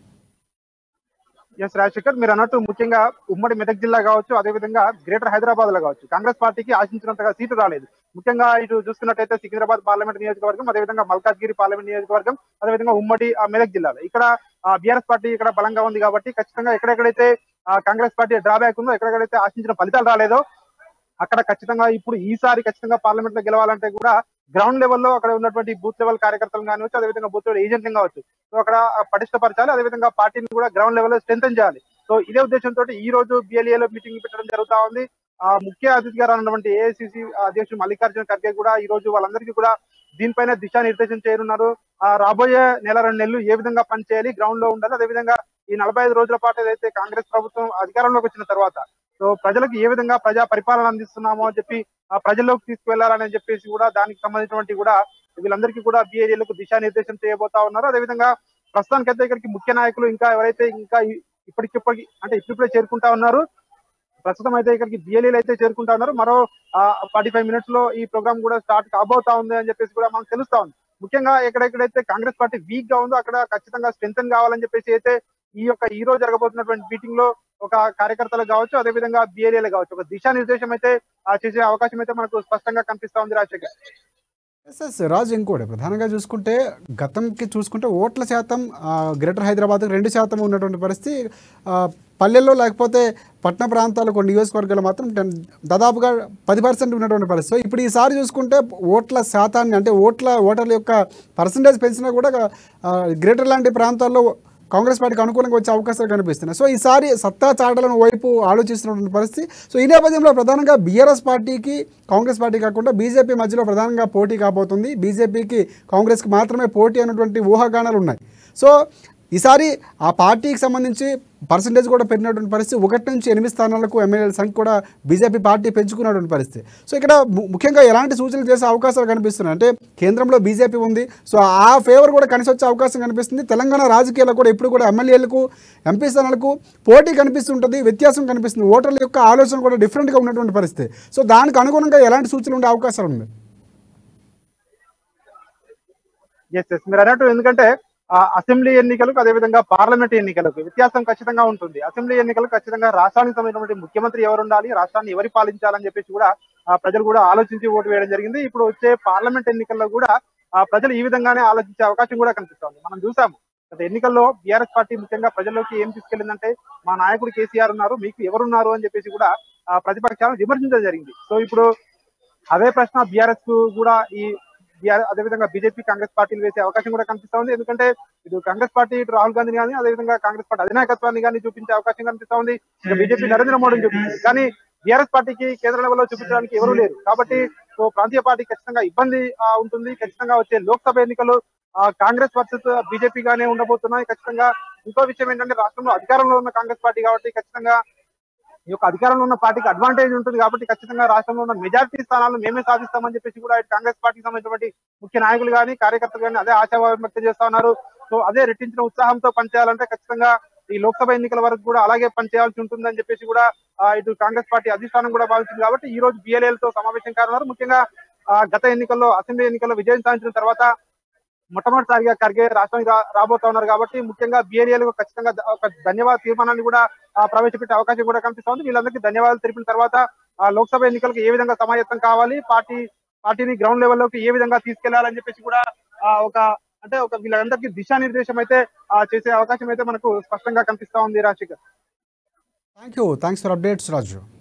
ఎస్ రాజశేఖర్ మీరు అన్నట్టు ముఖ్యంగా ఉమ్మడి మెదక్ జిల్లా కావచ్చు అదేవిధంగా గ్రేటర్ హైదరాబాద్ లో కావచ్చు కాంగ్రెస్ పార్టీకి ఆశించినంతగా సీటు రాలేదు ముఖ్యంగా ఇటు చూసుకున్నట్టయితే సికింద్రాబాద్ పార్లమెంట్ నియోజకవర్గం అదేవిధంగా మల్కాజ్గిరి పార్లమెంట్ నియోజకవర్గం అదేవిధంగా ఉమ్మడి ఆ, మెదక్ జిల్లాలో ఇక్కడ బీఆర్ఎస్ పార్టీ ఇక్కడ బలంగా ఉంది కాబట్టి ఖచ్చితంగా ఎక్కడెక్కడైతే ఆ, కాంగ్రెస్ పార్టీ డ్రాబ్యాక్ ఉందో ఎక్కడెక్కడైతే ఆశించిన ఫలితాలు రాలేదో అక్కడ ఖచ్చితంగా ఇప్పుడు ఈసారి ఖచ్చితంగా పార్లమెంట్ లో గెలవాలంటే కూడా గ్రౌండ్ లెవెల్లో అక్కడ ఉన్నటువంటి బూత్ లెవెల్ కార్యకర్తలు కావచ్చు అదేవిధంగా బూత్ లెవెల్ ఏజెంట్లు కావచ్చు సో అక్కడ పటిష్టపరచాలి అదేవిధంగా పార్టీని కూడా గ్రౌండ్ లెవెల్లో స్ట్రెంగ్ చేయాలి సో ఇదే ఉద్దేశంతో ఈ రోజు BLA లో మీటింగ్ పెట్టడం జరుగుతా ఉంది ఆ ముఖ్య అతిథిగా రానున్నటువంటి ఏఐసిసి అధ్యక్షుడు మల్లికార్జున ఖర్గే కూడా ఈ రోజు వాళ్ళందరికీ కూడా దీనిపైన దిశానిర్దేశం చేయనున్నారు ఆ రాబోయే నెల రెండు నెలలు ఏ విధంగా పనిచేయాలి గ్రౌండ్ లో ఉండాలి అదేవిధంగా ఈ నలభై ఐదు రోజుల పాటు ఏదైతే కాంగ్రెస్ ప్రభుత్వం అధికారంలోకి వచ్చిన తర్వాత సో ప్రజలకు ఏ విధంగా ప్రజా పరిపాలన అందిస్తున్నామో అని చెప్పి ఆ ప్రజల్లోకి తీసుకువెళ్లాలని చెప్పేసి కూడా దానికి సంబంధించినటువంటి కూడా వీళ్ళందరికీ కూడా బిఏడీలకు దిశానిర్దేశం చేయబోతా ఉన్నారు అదేవిధంగా ప్రస్తుతానికైతే ఇక్కడికి ముఖ్య నాయకులు ఇంకా ఎవరైతే ఇంకా ఇ- ఇప్పటికిప్పటికి అంటే ఇప్పుడిప్పుడే చేరుకుంటా ఉన్నారు ప్రస్తుతం అయితే ఇక్కడికి బిఎల్ఏలు అయితే చేరుకుంటా ఉన్నారు మరో ఫార్టీ ఫైవ్ మినిట్స్ లో ఈ ప్రోగ్రామ్ కూడా స్టార్ట్ కాబోతా ఉంది అని చెప్పేసి కూడా మనకు తెలుస్తా ఉంది ముఖ్యంగా ఎక్కడెక్కడైతే కాంగ్రెస్ పార్టీ వీక్ గా ఉందో అక్కడ ఖచ్చితంగా స్ట్రెంగ్ కావాలని చెప్పేసి అయితే ఈ యొక్క ఈ రోజు జరగబోతున్నటువంటి మీటింగ్ లో ఒక కార్యకర్తలు కావచ్చు అదే విధంగా బిఎల్ఏలు కావచ్చు ఒక దిశానిర్దేశం అయితే ఆ, చేసే అవకాశం అయితే మనకు స్పష్టంగా కనిపిస్తా ఉంది రాజశేఖర్ ఎస్ ఎస్ రాజు ఇంకోటి ప్రధానంగా చూసుకుంటే గతంకి చూసుకుంటే ఓట్ల శాతం ఆ, గ్రేటర్ హైదరాబాద్ రెండు శాతం ఉన్నటువంటి పరిస్థితి ఆ, పల్లెల్లో లేకపోతే పట్టణ ప్రాంతాలు కొన్ని నియోజకవర్గాలు మాత్రం టెన్ దాదాపుగా పది పర్సెంట్ ఉన్నటువంటి పరిస్థితి సో ఇప్పుడు ఈసారి చూసుకుంటే ఓట్ల శాతాన్ని అంటే ఓట్ల ఓటర్ల యొక్క పర్సంటేజ్ పెంచినా కూడా ఆ, గ్రేటర్ లాంటి ప్రాంతాల్లో కాంగ్రెస్ పార్టీకి అనుకూలంగా వచ్చే అవకాశాలు కనిపిస్తున్నాయి సో ఈసారి సత్తా చాటలను వైపు ఆలోచిస్తున్నటువంటి పరిస్థితి సో ఈ నేపథ్యంలో ప్రధానంగా బీఆర్ఎస్ పార్టీకి కాంగ్రెస్ పార్టీ కాకుండా బీజేపీ మధ్యలో ప్రధానంగా పోటీ కాబోతుంది బీజేపీకి కాంగ్రెస్కి మాత్రమే పోటీ అన్నటువంటి ఊహాగానాలు ఉన్నాయి సో ఈసారి ఆ పార్టీకి సంబంధించి పర్సంటేజ్ కూడా పెరిగినటువంటి పరిస్థితి ఒకటి నుంచి ఎనిమిది స్థానాలకు ఎమ్మెల్యేల సంఖ్య కూడా బీజేపీ పార్టీ పెంచుకున్నటువంటి పరిస్థితి సో ఇక్కడ ము- ముఖ్యంగా ఎలాంటి సూచనలు చేసే అవకాశాలు కనిపిస్తున్నాయి అంటే కేంద్రంలో బీజేపీ ఉంది సో ఆ ఫేవర్ కూడా కలిసి వచ్చే అవకాశం కనిపిస్తుంది తెలంగాణ రాజకీయాల్లో కూడా ఇప్పుడు కూడా ఎమ్మెల్యేలకు ఎంపీ స్థానాలకు పోటీ కనిపిస్తుంటుంది వ్యత్యాసం కనిపిస్తుంది ఓటర్ల యొక్క ఆలోచన కూడా డిఫరెంట్గా ఉన్నటువంటి పరిస్థితి సో దానికి అనుగుణంగా ఎలాంటి సూచనలు ఉండే అవకాశాలు ఉన్నాయి ఎస్ ఎస్ మీరు అన్నట్టు ఎందుకంటే ఆ, అసెంబ్లీ ఎన్నికలకు అదేవిధంగా పార్లమెంట్ ఎన్నికలకు వ్యత్యాసం ఖచ్చితంగా ఉంటుంది అసెంబ్లీ ఎన్నికలకు ఖచ్చితంగా రాష్ట్రానికి సంబంధించినటువంటి ముఖ్యమంత్రి ఎవరు ఉండాలి రాష్ట్రాన్ని ఎవరు పాలించాలని చెప్పేసి కూడా ఆ, ప్రజలు కూడా ఆలోచించి ఓటు వేయడం జరిగింది ఇప్పుడు వచ్చే పార్లమెంట్ ఎన్నికల్లో కూడా ఆ, ప్రజలు ఈ విధంగానే ఆలోచించే అవకాశం కూడా కనిపిస్తోంది మనం చూసాము గత ఎన్నికల్లో బీఆర్ఎస్ పార్టీ ముఖ్యంగా ప్రజల్లోకి ఏం తీసుకెళ్లిందంటే మా నాయకుడు కేసీఆర్ ఉన్నారు మీకు ఎవరున్నారు అని చెప్పేసి కూడా ఆ, ప్రతిపక్షాలను విమర్శించడం జరిగింది సో ఇప్పుడు అదే ప్రశ్న బీఆర్ఎస్ కు కూడా ఈ బీఆర్ అదేవిధంగా బీజేపీ కాంగ్రెస్ పార్టీలు వేసే అవకాశం కూడా కనిపిస్తా ఉంది ఎందుకంటే ఇటు కాంగ్రెస్ పార్టీ ఇటు రాహుల్ గాంధీ కానీ అదేవిధంగా కాంగ్రెస్ పార్టీ అధినాయకత్వాన్ని కానీ చూపించే అవకాశం కనిపిస్తా ఉంది ఇక బీజేపీ నరేంద్ర మోడీని చూపించింది కానీ బీఆర్ఎస్ పార్టీకి కేంద్ర లెవెల్లో చూపించడానికి ఎవరూ లేరు కాబట్టి సో ప్రాంతీయ పార్టీ ఖచ్చితంగా ఇబ్బంది ఆ, ఉంటుంది ఖచ్చితంగా వచ్చే లోక్సభ ఎన్నికలు ఆ, కాంగ్రెస్ వర్సెస్ బీజేపీ గానే ఉండబోతున్నాయి ఖచ్చితంగా ఇంకో విషయం ఏంటంటే రాష్ట్రంలో అధికారంలో ఉన్న కాంగ్రెస్ పార్టీ కాబట్టి ఖచ్చితంగా ఈ యొక్క అధికారంలో ఉన్న పార్టీకి అడ్వాంటేజ్ ఉంటుంది కాబట్టి ఖచ్చితంగా రాష్ట్రంలో ఉన్న మెజారిటీ స్థానాలను మేమే సాధిస్తామని చెప్పేసి కూడా ఇటు కాంగ్రెస్ పార్టీకి సంబంధించినటువంటి ముఖ్య నాయకులు కానీ కార్యకర్తలు కానీ అదే ఆశాభావం వ్యక్తం చేస్తా ఉన్నారు సో అదే రెట్టించిన ఉత్సాహంతో పనిచేయాలంటే ఖచ్చితంగా ఈ లోక్సభ ఎన్నికల వరకు కూడా అలాగే పనిచేయాల్సి ఉంటుందని చెప్పేసి కూడా ఆ, ఇటు కాంగ్రెస్ పార్టీ అధిష్టానం కూడా భావించింది కాబట్టి ఈ రోజు BLL తో సమావేశం కానున్నారు ముఖ్యంగా ఆ, గత ఎన్నికల్లో అసెంబ్లీ ఎన్నికల్లో విజయం సాధించిన తర్వాత మొట్టమొదటిసారిగా ఖర్గే రాష్ట్రానికి రా- రాబోతా ఉన్నారు కాబట్టి ముఖ్యంగా బిఎల్ఏలకు ఖచ్చితంగా ద- ఒక ధన్యవాద తీర్మానాన్ని కూడా ఆ, ప్రవేశపెట్టే అవకాశం కూడా కనిపిస్తోంది వీళ్ళందరికీ ధన్యవాదాలు తెలిపిన తర్వాత ఆ, లోక్సభ ఎన్నికలకు ఏ విధంగా సమాయత్తం కావాలి పార్టీ పార్టీని గ్రౌండ్ లెవెల్లోకి ఏ విధంగా తీసుకెళ్లాలని చెప్పేసి కూడా ఆ, ఒక అంటే ఒక వీళ్ళందరికీ దిశానిర్దేశం అయితే ఆ, చేసే అవకాశం అయితే మనకు స్పష్టంగా కనిపిస్తా ఉంది Rajashekar thank you thanks for updates Raju